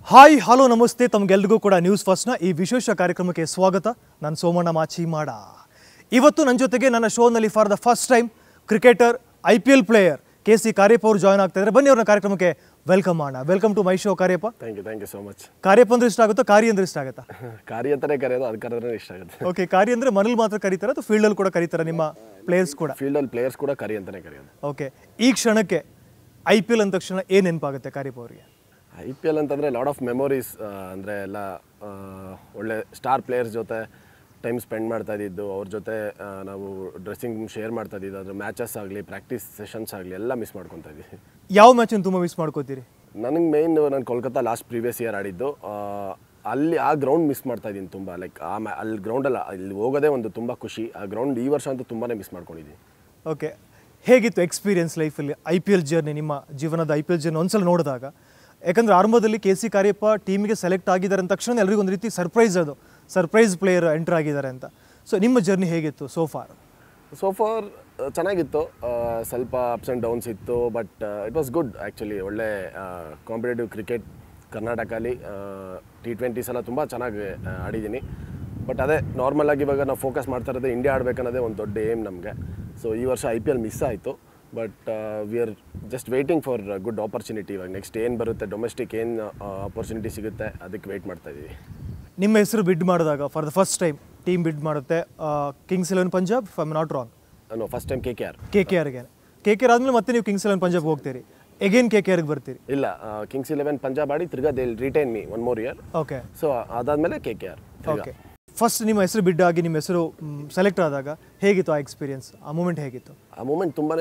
Hi hello ನಮಸ್ತೆ ತಮಗೆಲ್ರಿಗೂ ಕೂಡ news ಫಸ್ಟ್ನ ಈ ವಿಶೇಷ ಕಾರ್ಯಕ್ರಮಕ್ಕೆ ಸ್ವಾಗತ ನಾನು ಸೋಮಣ್ಣ ಮಾಚಿಮಾಡ ಇವತ್ತು ನನ್ನ ಜೊತೆಗೆ ನನ್ನ ಶೋನಲ್ಲಿ for the first time cricketer I P L player K C Cariappa ಅವರು ಜಾಯ್ನ್ ಆಗ್ತಾ ಇದ್ದಾರೆ ಬನ್ನಿ ಅವ್ರನ್ನ ಕಾರ್ಯಕ್ರಮಕ್ಕೆ ವೆಲ್ಕಮ್ ಮಾಡೋಣ welcome to my show Cariappa thank you thank you so much Cariappa ಅಂದ್ರೆ ಇಷ್ಟ ಆಗುತ್ತಾ ಕಾರ್ಯ ಅಂದ್ರೆ ಇಷ್ಟ ಆಗುತ್ತಾ ಕಾರಿ ಅಂತಾನೆ ಕರೆಯೋದು ಅದು ಕರೆದ್ರೆ ಇಷ್ಟ ಆಗುತ್ತೆ ಓಕೆ ಕಾರ್ಯ ಅಂದ್ರೆ ಮನೇಲಿ ಮಾತ್ರ ಕರೀತಾರೆ ಅಥವಾ ಫೀಲ್ಡಲ್ಲಿ ಕೂಡ ಕರೀತಾರೆ ನಿಮ್ಮ ಪ್ಲೇಯರ್ಸ್ ಕೂಡ ಫೀಲ್ಡಲ್ಲಿ ಪ್ಲೇಯರ್ಸ್ ಕೂಡ ಕರಿ ಅಂತಾನೆ ಕರೆಯೋದು ಓಕೆ ಈ ಕ್ಷಣಕ್ಕೆ ಐ ಪಿ ಎಲ್ ಅಂದ ತಕ್ಷಣ ಏನು ನೆನಪಾಗುತ್ತೆ ಕಾರ್ಯಪ್ಪ ಅವರಿಗೆ ಐ ಪಿ ಎಲ್ ಅಂತಂದರೆ ಲಾಟ್ ಆಫ್ ಮೆಮೊರೀಸ್ ಅಂದರೆ ಎಲ್ಲ ಆ, ಒಳ್ಳೆ ಸ್ಟಾರ್ ಪ್ಲೇಯರ್ಸ್ ಜೊತೆ ಟೈಮ್ ಸ್ಪೆಂಡ್ ಮಾಡ್ತಾ ಇದ್ದಿದ್ದು ಅವ್ರ ಜೊತೆ ಆ, ನಾವು ಡ್ರೆಸ್ಸಿಂಗ್ ಶೇರ್ ಮಾಡ್ತಾ ಇದ್ದಿದ್ದು ಅದ್ರ ಮ್ಯಾಚಸ್ ಆಗಲಿ ಪ್ರಾಕ್ಟೀಸ್ ಸೆಷನ್ಸ್ ಆಗಲಿ ಎಲ್ಲ ಮಿಸ್ ಮಾಡ್ಕೊತಾ ಇದ್ದೀವಿ ಯಾವ ಮ್ಯಾಚನ್ನು ತುಂಬ ಮಿಸ್ ಮಾಡ್ಕೋತೀರಿ ನನಗೆ ಮೇಯ್ನ್ ನಾನು ಕೋಲ್ಕತ್ತಾ ಲಾಸ್ಟ್ ಪ್ರೀವಿಯಸ್ ಇಯರ್ ಆಡಿದ್ದು ಆ, ಅಲ್ಲಿ ಆ ಗ್ರೌಂಡ್ ಮಿಸ್ ಮಾಡ್ತಾ ಇದ್ದೀನಿ ತುಂಬ ಲೈಕ್ ಆ ಮ್ಯಾ ಅಲ್ಲಿ ಗ್ರೌಂಡಲ್ಲ ಅಲ್ಲಿ ಹೋಗೋದೇ ಒಂದು ತುಂಬ ಖುಷಿ ಆ ಗ್ರೌಂಡ್ ಈ ವರ್ಷ ಅಂತೂ ತುಂಬಾ ಮಿಸ್ ಮಾಡ್ಕೊಂಡಿದ್ದೀನಿ ಓಕೆ ಹೇಗಿತ್ತು ಎಕ್ಸ್ಪೀರಿಯನ್ಸ್ ಲೈಫಲ್ಲಿ ಐ ಪಿ ಎಲ್ ಜರ್ನಿ ನಿಮ್ಮ ಜೀವನದ ಐ ಪಿ ಎಲ್ ಜರ್ನಿ ಒಂದ್ಸಲ ನೋಡಿದಾಗ ಯಾಕಂದ್ರೆ ಆರಂಭದಲ್ಲಿ ಕೆ ಸಿ ಕಾರ್ಯಪ್ಪ ಟೀಮಿಗೆ ಸೆಲೆಕ್ಟ್ ಆಗಿದ್ದಾರೆ ಅಂದ ತಕ್ಷಣ ಎಲ್ರಿಗೂ ಒಂದು ರೀತಿ ಸರ್ಪ್ರೈಸ್ ಅದು ಸರ್ಪ್ರೈಸ್ ಪ್ಲೇಯರ್ ಎಂಟರ್ ಆಗಿದ್ದಾರೆ ಅಂತ ಸೊ ನಿಮ್ಮ ಜರ್ನಿ ಹೇಗಿತ್ತು ಸೋ ಫಾರ್ ಸೊ ಫಾರ್ ಚೆನ್ನಾಗಿತ್ತು ಆ, ಸ್ವಲ್ಪ ಅಪ್ಸ್ ಆ್ಯಂಡ್ ಡೌನ್ಸ್ ಇತ್ತು but it was good actually ಒಳ್ಳೆ ಕಾಂಪಿಟೇಟಿವ್ ಕ್ರಿಕೆಟ್ ಕರ್ನಾಟಕಲ್ಲಿ ಟಿ ಟ್ವೆಂಟೀಸ್ ಎಲ್ಲ ತುಂಬ ಚೆನ್ನಾಗಿ ಆ, ಆಡಿದ್ದೀನಿ ಬಟ್ ಅದೇ ನಾರ್ಮಲ್ ಆಗಿ ಇವಾಗ ನಾವು ಫೋಕಸ್ ಮಾಡ್ತಾ ಇರೋದೇ ಇಂಡಿಯಾ ಆಡಬೇಕನ್ನೋದೇ ಒಂದು ದೊಡ್ಡ ಏಮ್ ನಮಗೆ ಸೊ ಈ ವರ್ಷ ಐ ಪಿ ಎಲ್ ಮಿಸ್ ಆಯಿತು but we are just waiting for good opportunity ಇವಾಗ ನೆಕ್ಸ್ಟ್ ಏನು ಬರುತ್ತೆ ಡೊಮೆಸ್ಟಿಕ್ ಏನು ಆಪರ್ಚುನಿಟಿ ಸಿಗುತ್ತೆ ಅದಕ್ಕೆ ವೆಯ್ಟ್ ಮಾಡ್ತಾ ಇದ್ದೀವಿ ನಿಮ್ಮ ಹೆಸರು ಬಿಡ್ ಮಾಡಿದಾಗ for the first time team bid ಮಾಡುತ್ತೆ Kings Eleven Punjab I not wrong ನಾನು first time K K R K K ಆರ್ಗೆ ಕೆ ಕೆ ಆರ್ ಆದಮೇಲೆ ಮತ್ತೆ ನೀವು ಕಿಂಗ್ಸ್ ಇಲೆವೆನ್ ಪಂಜಾಬ್ಗೆ ಹೋಗ್ತೀರಿ ಎಗೇನ್ ಕೆ ಕೆ ಆರ್ಗೆ ಬರ್ತೀರಿ ಇಲ್ಲ ಕಿಂಗ್ಸ್ ಇಲೆವೆನ್ ಪಂಜಾಬ್ ಆಡಿ ತಿರ್ಗಾ they retain me one more year okay so ಅದಾದಮೇಲೆ K K R okay first ನಿಮ್ಮ ಹೆಸರು ಬಿಡ್ ಆಗಿ ನಿಮ್ಮ ಹೆಸರು ಸೆಲೆಕ್ಟ್ ಆದಾಗ ಹೇಗಿತ್ತು ಆ ಎಕ್ಸ್ಪೀರಿಯನ್ಸ್ ಆ ಮೂಮೆಂಟ್ ಹೇಗಿತ್ತು ಆ ಮೂಮೆಂಟ್ ತುಂಬಾ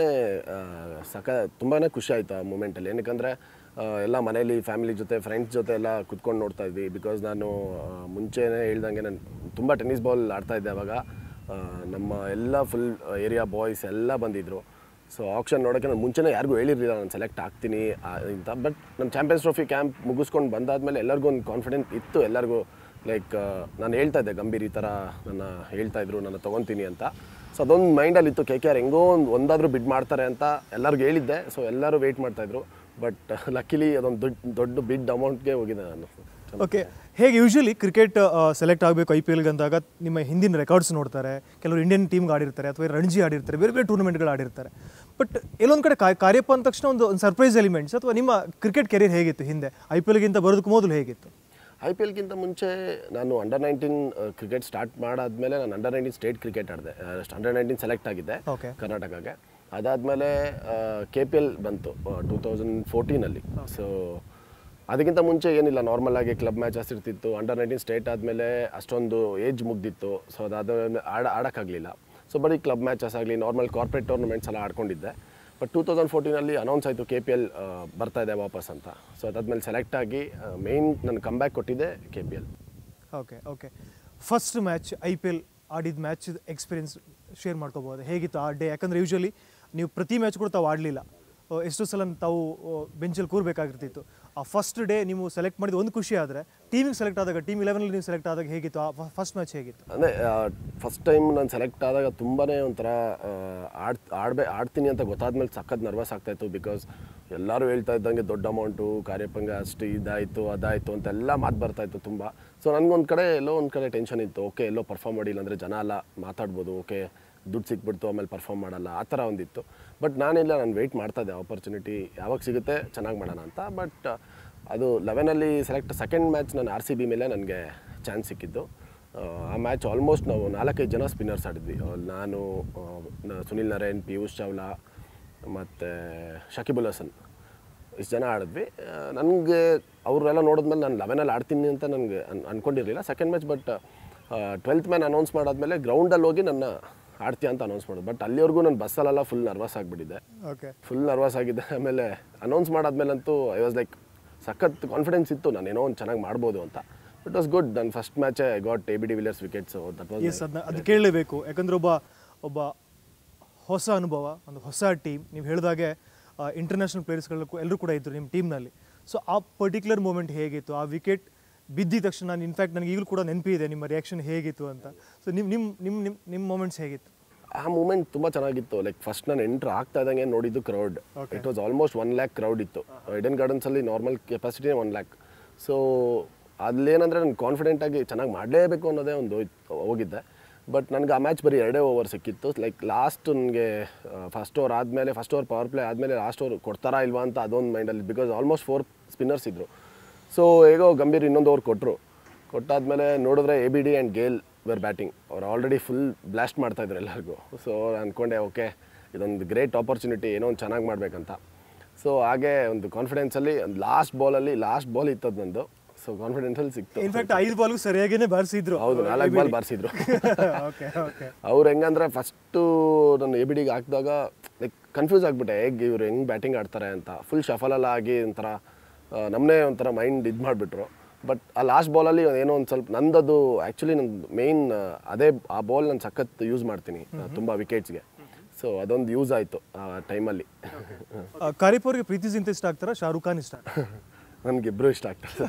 ಸಕ ತುಂಬಾ ಖುಷಿ ಆಯಿತು ಆ ಮೂಮೆಂಟಲ್ಲಿ ಏನಕ್ಕಂದರೆ ಎಲ್ಲ ಮನೇಲಿ ಫ್ಯಾಮಿಲಿ ಜೊತೆ ಫ್ರೆಂಡ್ಸ್ ಜೊತೆ ಎಲ್ಲ ಕುತ್ಕೊಂಡು ನೋಡ್ತಾ ಇದ್ವಿ ಬಿಕಾಸ್ ನಾನು ಆ, ಮುಂಚೆನೇ ಹೇಳ್ದಂಗೆ ನಾನು ತುಂಬ ಟೆನ್ನಿಸ್ ಬಾಲ್ ಆಡ್ತಾ ಇದ್ದೆ ಅವಾಗ ಆ, ನಮ್ಮ ಎಲ್ಲ ಫುಲ್ ಏರಿಯಾ ಬಾಯ್ಸ್ ಎಲ್ಲ ಬಂದಿದ್ದರು ಸೊ ಆಪ್ಷನ್ ನೋಡೋಕ್ಕೆ ನಾನು ಮುಂಚೆನೇ ಯಾರಿಗೂ ಹೇಳಿರಲಿಲ್ಲ ನಾನು ಸೆಲೆಕ್ಟ್ ಆಗ್ತೀನಿ ಆ, ಅಂತ ಬಟ್ ನಮ್ಮ ಚಾಂಪಿಯನ್ಸ್ ಟ್ರೋಫಿ ಕ್ಯಾಂಪ್ ಮುಗಿಸ್ಕೊಂಡು ಬಂದಾದ್ಮೇಲೆ ಎಲ್ಲರಿಗೂ ಒಂದು ಕಾನ್ಫಿಡೆಂಟ್ ಇತ್ತು ಎಲ್ಲರಿಗೂ ಲೈಕ್ ನಾನು ಹೇಳ್ತಾ ಇದ್ದೆ ಗಂಭೀರ್ ಈ ಥರ ನನ್ನ ಹೇಳ್ತಾ ಇದ್ರು ನನ್ನ ತೊಗೊತೀನಿ ಅಂತ ಸೊ ಅದೊಂದು ಮೈಂಡಲ್ಲಿ ಇತ್ತು ಕೆ ಕೆ ಆರ್ ಹೆಂಗೋ ಒಂದು ಒಂದಾದರೂ ಬಿಡ್ ಮಾಡ್ತಾರೆ ಅಂತ ಎಲ್ಲರಿಗೂ ಹೇಳಿದ್ದೆ ಸೊ ಎಲ್ಲರೂ ವೆಯ್ಟ್ ಮಾಡ್ತಾಯಿದ್ರು ಬಟ್ ಲಕ್ಕಿಲಿ ಅದೊಂದು ದೊಡ್ಡ ದೊಡ್ಡ ಬಿಡ್ ಅಮೌಂಟ್ಗೆ ಹೋಗಿದೆ ನಾನು ಓಕೆ ಹೇಗೆ ಯೂಶಲಿ ಕ್ರಿಕೆಟ್ ಸೆಲೆಕ್ಟ್ ಆಗಬೇಕು ಐ ಪಿ ಎಲ್ಗೆ ಅಂದಾಗ ನಿಮ್ಮ ಹಿಂದಿನ ರೆಕಾರ್ಡ್ಸ್ ನೋಡ್ತಾರೆ ಕೆಲವರು ಇಂಡಿಯನ್ ಟೀಮ್ಗೆ ಆಡಿರ್ತಾರೆ ಅಥವಾ ರಣಜಿ ಆಡಿರ್ತಾರೆ ಬೇರೆ ಬೇರೆ ಟೂರ್ನಮೆಂಟ್ಗಳು ಆಡಿರ್ತಾರೆ ಬಟ್ ಎಲ್ಲೊಂದು ಕಡೆ ಕಾ- ಕಾರ್ಯಪ್ಪ ಅಂದ ತಕ್ಷಣ ಒಂದು ಒಂದು ಸರ್ಪ್ರೈಸ್ ಎಲಿಮೆಂಟ್ಸ್ ಅಥವಾ ನಿಮ್ಮ ಕ್ರಿಕೆಟ್ ಕೆರಿಯರ್ ಹೇಗಿತ್ತು ಹಿಂದೆ ಐ ಪಿ ಎಲ್ಗಿಂತ ಬರೋದಕ್ಕೆ ಮೊದಲು ಹೇಗಿತ್ತು ಐ ಪಿ ಎಲ್ಗಿಂತ ಮುಂಚೆ ನಾನು ಅಂಡರ್ ನೈನ್ಟೀನ್ ಕ್ರಿಕೆಟ್ ಸ್ಟಾರ್ಟ್ ಮಾಡಾದ್ಮೇಲೆ ನಾನು ಅಂಡರ್ ನೈನ್ಟೀನ್ ಸ್ಟೇಟ್ ಕ್ರಿಕೆಟ್ ಆಡಿದೆ ಅಂಡರ್ ನೈನ್ಟೀನ್ ಸೆಲೆಕ್ಟ್ ಆಗಿದ್ದೆ ಓಕೆ ಕರ್ನಾಟಕಕ್ಕೆ ಅದಾದಮೇಲೆ ಕೆ ಪಿ ಎಲ್ ಬಂತು ಟೂ ತೌಸಂಡ್ ಫೋರ್ಟೀನಲ್ಲಿ ಸೊ ಅದಕ್ಕಿಂತ ಮುಂಚೆ ಏನಿಲ್ಲ ನಾರ್ಮಲ್ ಆಗಿ ಕ್ಲಬ್ ಮ್ಯಾಚಸ್ ಇರ್ತಿತ್ತು ಅಂಡರ್ ನೈನ್ಟೀನ್ ಸ್ಟೇಟ್ ಆದಮೇಲೆ ಅಷ್ಟೊಂದು ಏಜ್ ಮುಗ್ದಿತ್ತು ಸೊ ಅದಾದ ಆಡ ಆಡೋಕ್ಕಾಗಲಿಲ್ಲ ಸೊ ಬರೀ ಕ್ಲಬ್ ಮ್ಯಾಚಸ್ ಆಗಲಿ ನಾರ್ಮಲ್ ಕಾರ್ಪೊರೇಟ್ ಟೂರ್ನಮೆಂಟ್ಸ್ ಎಲ್ಲ ಆಡ್ಕೊಂಡಿದ್ದೆ ಬಟ್ ಟೂ ತೌಸಂಡ್ ಫೋರ್ಟೀನಲ್ಲಿ ಅನೌನ್ಸ್ ಆಯಿತು ಕೆ ಪಿ ಎಲ್ ಬರ್ತಾ ಇದೆ ವಾಪಸ್ ಅಂತ ಸೊ ಅದಾದ್ಮೇಲೆ ಸೆಲೆಕ್ಟ್ ಆಗಿ ಮೇಯ್ನ್ ನಾನು ಕಮ್ಬ್ಯಾಕ್ ಕೊಟ್ಟಿದ್ದೆ K P L okay okay first match I P L ಆಡಿದ ಮ್ಯಾಚ್ ಎಕ್ಸ್ಪೀರಿಯನ್ಸ್ ಶೇರ್ ಮಾಡ್ಕೋಬೋದು ಹೇಗಿತ್ತು ಆ ಡೇ ಯಾಕಂದರೆ ಯೂಶಲಿ ನೀವು ಪ್ರತಿ ಮ್ಯಾಚ್ ಕೂಡ ತಾವು ಆಡಲಿಲ್ಲ ಎಷ್ಟೋ ಸಲ ತಾವು ಬೆಂಚಲ್ಲಿ ಕೂರಬೇಕಾಗಿರ್ತಿತ್ತು ಆ ಫಸ್ಟ್ ಡೇ ನೀವು ಸೆಲೆಕ್ಟ್ ಮಾಡಿದ ಒಂದು ಖುಷಿ ಆದರೆ ಟೀಮಿಗೆ ಸೆಲೆಕ್ಟ್ ಆದಾಗ ಟೀಮ್ ಇಲೆವೆನಲ್ಲಿ ನೀವು ಸೆಲೆಕ್ಟ್ ಆದಾಗ ಹೇಗಿತ್ತು ಆ ಫಸ್ಟ್ ಮ್ಯಾಚ್ ಹೇಗಿತ್ತು ಅಂದರೆ ಫಸ್ಟ್ ಟೈಮ್ ನಾನು ಸೆಲೆಕ್ಟ್ ಆದಾಗ ತುಂಬಾ ಒಂಥರ ಆ, ಆಡ್ ಆಡ್ಬೇ ಆಡ್ತೀನಿ ಅಂತ ಗೊತ್ತಾದ್ಮೇಲೆ ಸಖತ್ ನರ್ವಸ್ ಆಗ್ತಾಯಿತ್ತು ಬಿಕಾಸ್ ಎಲ್ಲರೂ ಹೇಳ್ತಾ ಇದ್ದಂಗೆ ದೊಡ್ಡ ಅಮೌಂಟು ಕಾರ್ಯಪ್ಪಂಗೆ ಅಷ್ಟು ಇದಾಯಿತು ಅದಾಯಿತು ಅಂತೆಲ್ಲ ಮಾತು ಬರ್ತಾಯಿತ್ತು ತುಂಬ ಸೊ ನನಗೊಂದು ಕಡೆ ಎಲ್ಲೋ ಒಂದು ಕಡೆ ಟೆನ್ಷನ್ ಇತ್ತು ಓಕೆ ಎಲ್ಲೋ ಪರ್ಫಾರ್ಮ್ ಮಾಡಿಲ್ಲ ಅಂದರೆ ಜನ ಎಲ್ಲ ಮಾತಾಡ್ಬೋದು ಓಕೆ ದುಡ್ಡು ಸಿಕ್ಬಿಡ್ತು ಆಮೇಲೆ ಪರ್ಫಾರ್ಮ್ ಮಾಡಲ್ಲ ಆ ಥರ ಒಂದಿತ್ತು ಬಟ್ ನಾನಿಲ್ಲ ನಾನು ವೆಯ್ಟ್ ಮಾಡ್ತಾ ಇದ್ದೆ ಆಪರ್ಚುನಿಟಿ ಯಾವಾಗ ಸಿಗುತ್ತೆ ಚೆನ್ನಾಗಿ ಮಾಡೋಣ ಅಂತ ಬಟ್ ಅದು ಲೆವೆನಲ್ಲಿ ಸೆಲೆಕ್ಟ್ ಸೆಕೆಂಡ್ ಮ್ಯಾಚ್ ನಾನು ಆರ್ ಸಿ ಬಿ ಮೇಲೆ ನನಗೆ ಚಾನ್ಸ್ ಸಿಕ್ಕಿದ್ದು ಆ ಮ್ಯಾಚ್ ಆಲ್ಮೋಸ್ಟ್ ನಾವು ನಾಲ್ಕೈದು ಜನ ಸ್ಪಿನ್ನರ್ಸ್ ಆಡಿದ್ವಿ ಅವ್ರು ನಾನು ಆ, ನ- ಸುನಿಲ್ ನರೇನ್ ಪಿಯೂಷ್ ಚಾವ್ಲಾ ಮತ್ತು ಶಕಿಬುಲ್ ಹಸನ್ ಇಷ್ಟು ಜನ ಆಡಿದ್ವಿ ನನಗೆ ಅವರೆಲ್ಲ ನೋಡಿದ್ಮೇಲೆ ನಾನು ಲೆವೆನಲ್ಲಿ ಆಡ್ತೀನಿ ಅಂತ ನನಗೆ ಅನ್ ಅನ್ಕೊಂಡಿರಲಿಲ್ಲ second match but twelfth man announce ಮಾಡಾದ್ಮೇಲೆ ಗ್ರೌಂಡಲ್ಲಿ ಹೋಗಿ ನನ್ನ ಆಡ್ತೀಯ ಅಂತ ಅನೌನ್ಸ್ ಮಾಡೋದು ಬಟ್ ಅಲ್ಲಿವರೆಗೂ ನಾನು ಬಸ್ಸಲ್ಲೆಲ್ಲ ಫುಲ್ ನರ್ವಸ್ ಆಗಿಬಿಟ್ಟಿದ್ದೆ ಓಕೆ ಫುಲ್ ನರ್ವಸ್ ಆಗಿದ್ದೆ ಆಮೇಲೆ ಅನೌನ್ಸ್ ಮಾಡಾದ್ಮೇಲಂತೂ ಐ ವಾಸ್ ಲೈಕ್ ಸಖತ್ ಕಾನ್ಫಿಡೆನ್ಸ್ ಇತ್ತು ನಾನು ಏನೋ ಒಂದು ಚೆನ್ನಾಗಿ ಮಾಡ್ಬೋದು ಅಂತ ಇಟ್ ವಾಸ್ ಗುಡ್ ನನ್ನ ಫಸ್ಟ್ ಮ್ಯಾಚೇ I got A B de Villiers wickets that was ಎಸ್ ಅದನ್ನ ಅದು ಕೇಳಲೇಬೇಕು ಯಾಕಂದ್ರೆ ಒಬ್ಬ ಒಬ್ಬ ಹೊಸ ಅನುಭವ ಒಂದು ಹೊಸ ಟೀಮ್ ನೀವು ಹೇಳಿದಾಗೆ ಇಂಟರ್ನ್ಯಾಷನಲ್ ಪ್ಲೇಯರ್ಸ್ಗಳು ಎಲ್ಲರೂ ಕೂಡ ಇದ್ದರು ನಿಮ್ಮ ಟೀಮ್ನಲ್ಲಿ ಸೊ ಆ ಪರ್ಟಿಕ್ಯುಲರ್ ಮೂಮೆಂಟ್ ಹೇಗಿತ್ತು ಆ ವಿಕೆಟ್ ಬಿದ್ದಿದ ತಕ್ಷಣ ನಾನು ಇನ್ಫ್ಯಾಕ್ಟ್ ನನಗೆ ಈಗಲೂ ಕೂಡ ನೆನಪಿದೆ ನಿಮ್ಮ ರಿಯಾಕ್ಷನ್ ಹೇಗಿತ್ತು ಅಂತ ಸೊ ನಿಮ್ಮ ನಿಮ್ಮ ನಿಮ್ಮ ನಿಮ್ಮ ನಿಮ್ಮ ಮೂಮೆಂಟ್ಸ್ ಹೇಗಿತ್ತು ಆ ಮೂಮೆಂಟ್ ತುಂಬ ಚೆನ್ನಾಗಿತ್ತು ಲೈಕ್ ಫಸ್ಟ್ ನಾನು ಎಂಟ್ರ್ ಆಗ್ತಾ ಇದ್ದಂಗೆ ನೋಡಿದ್ದು crowd it was almost one lakh crowd ಇತ್ತು ಇಡನ್ ಗಾರ್ಡನ್ಸಲ್ಲಿ ನಾರ್ಮಲ್ ಕೆಪಾಸಿಟಿನೇ ಒನ್ ಲ್ಯಾಕ್ ಸೊ ಅಲ್ಲೇನಂದರೆ ನಾನು ಕಾನ್ಫಿಡೆಂಟಾಗಿ ಚೆನ್ನಾಗಿ ಮಾಡಲೇಬೇಕು ಅನ್ನೋದೇ ಒಂದು ಇತ್ತು- ಹೋಗಿದ್ದೆ ಬಟ್ ನನಗೆ ಆ ಮ್ಯಾಚ್ ಬರೀ ಎರಡೇ ಓವರ್ ಸಿಕ್ಕಿತ್ತು ಲೈಕ್ ಲಾಸ್ಟ್ ನನಗೆ ಫಸ್ಟ್ ಓವರ್ ಆದಮೇಲೆ ಫಸ್ಟ್ ಓವರ್ ಪವರ್ ಪ್ಲೇ ಆದಮೇಲೆ ಲಾಸ್ಟ್ ಓವರ್ ಕೊಡ್ತಾರಾ ಇಲ್ವಾ ಅಂತ ಅದೊಂದು ಮೈಂಡಲ್ಲಿ ಬಿಕಾಸ್ ಆಲ್ಮೋಸ್ಟ್ ಫೋರ್ ಸ್ಪಿನ್ನರ್ಸ್ ಇದ್ದರು ಸೊ ಹೇಗೋ ಗಂಭೀರ್ ಇನ್ನೊಂದು ಓವರ್ ಕೊಟ್ಟರು ಕೊಟ್ಟಾದ್ಮೇಲೆ ನೋಡಿದ್ರೆ A B D and Gayle were batting ಅವ್ರು ಆಲ್ರೆಡಿ ಫುಲ್ ಬ್ಲಾಸ್ಟ್ ಮಾಡ್ತಾಯಿದ್ರು ಎಲ್ಲರಿಗೂ ಸೊ ಅಂದ್ಕೊಂಡೆ ಓಕೆ ಇದೊಂದು ಗ್ರೇಟ್ ಆಪರ್ಚುನಿಟಿ ಏನೋ ಒಂದು ಚೆನ್ನಾಗಿ ಮಾಡಬೇಕಂತ ಸೊ ಹಾಗೆ ಒಂದು ಕಾನ್ಫಿಡೆನ್ಸಲ್ಲಿ ಒಂದು ಲಾಸ್ಟ್ ಬಾಲಲ್ಲಿ ಲಾಸ್ಟ್ ಬಾಲ್ ಇತ್ತದು ನಂದು ಸೊ ಕಾನ್ಫಿಡೆನ್ಸಲ್ಲಿ ಸಿಕ್ತು ಇನ್ಫ್ಯಾಕ್ಟ್ ಐದು ಬಾಲ್ಗೂ ಸರಿಯಾಗಿನೇ ಬಾರಿಸಿದ್ರು ಹೌದು ನಾಲ್ಕು ಬಾಲ್ ಬಾರಿಸಿದ್ರು ಓಕೆ ಓಕೆ ಅವ್ರು ಹೆಂಗಂದ್ರೆ ಫಸ್ಟು ನಾನು ಎ ಬಿ ಡಿಗೆ ಹಾಕಿದಾಗ ಲೈಕ್ ಕನ್ಫ್ಯೂಸ್ ಆಗಿಬಿಟ್ಟೆ ಹೇಗೆ ಇವ್ರು ಹೆಂಗೆ ಬ್ಯಾಟಿಂಗ್ ಆಡ್ತಾರೆ ಅಂತ ಫುಲ್ ಶಫಲೆಲ್ಲ ಆಗಿ ಒಂಥರ ನಮ್ಮನ್ನೇ ಒಂಥರ ಮೈಂಡ್ ಇದು ಮಾಡಿಬಿಟ್ರು ಬಟ್ ಆ ಲಾಸ್ಟ್ ಬಾಲಲ್ಲಿ ಏನೋ ಒಂದು ಸ್ವಲ್ಪ ನಂದದು ಆ್ಯಕ್ಚುಲಿ ನಂದು ಮೇಯ್ನ್ ಅದೇ ಆ ಬಾಲ್ ನಾನು ಸಖತ್ ಯೂಸ್ ಮಾಡ್ತೀನಿ ತುಂಬ ವಿಕೆಟ್ಸ್ಗೆ ಸೊ ಅದೊಂದು ಯೂಸ್ ಆಯಿತು ಆ ಟೈಮಲ್ಲಿ ಕಾರಿಪ್ ಅವ್ರಿಗೆ ಪ್ರೀತಿ ಜಿಂತ ಇಷ್ಟ ಆಗ್ತಾರಾ ಶಾರುಖ್ ಖಾನ್ ಇಷ್ಟ ನನಗಿಬ್ಬರು ಇಷ್ಟ ಆಗ್ತದೆ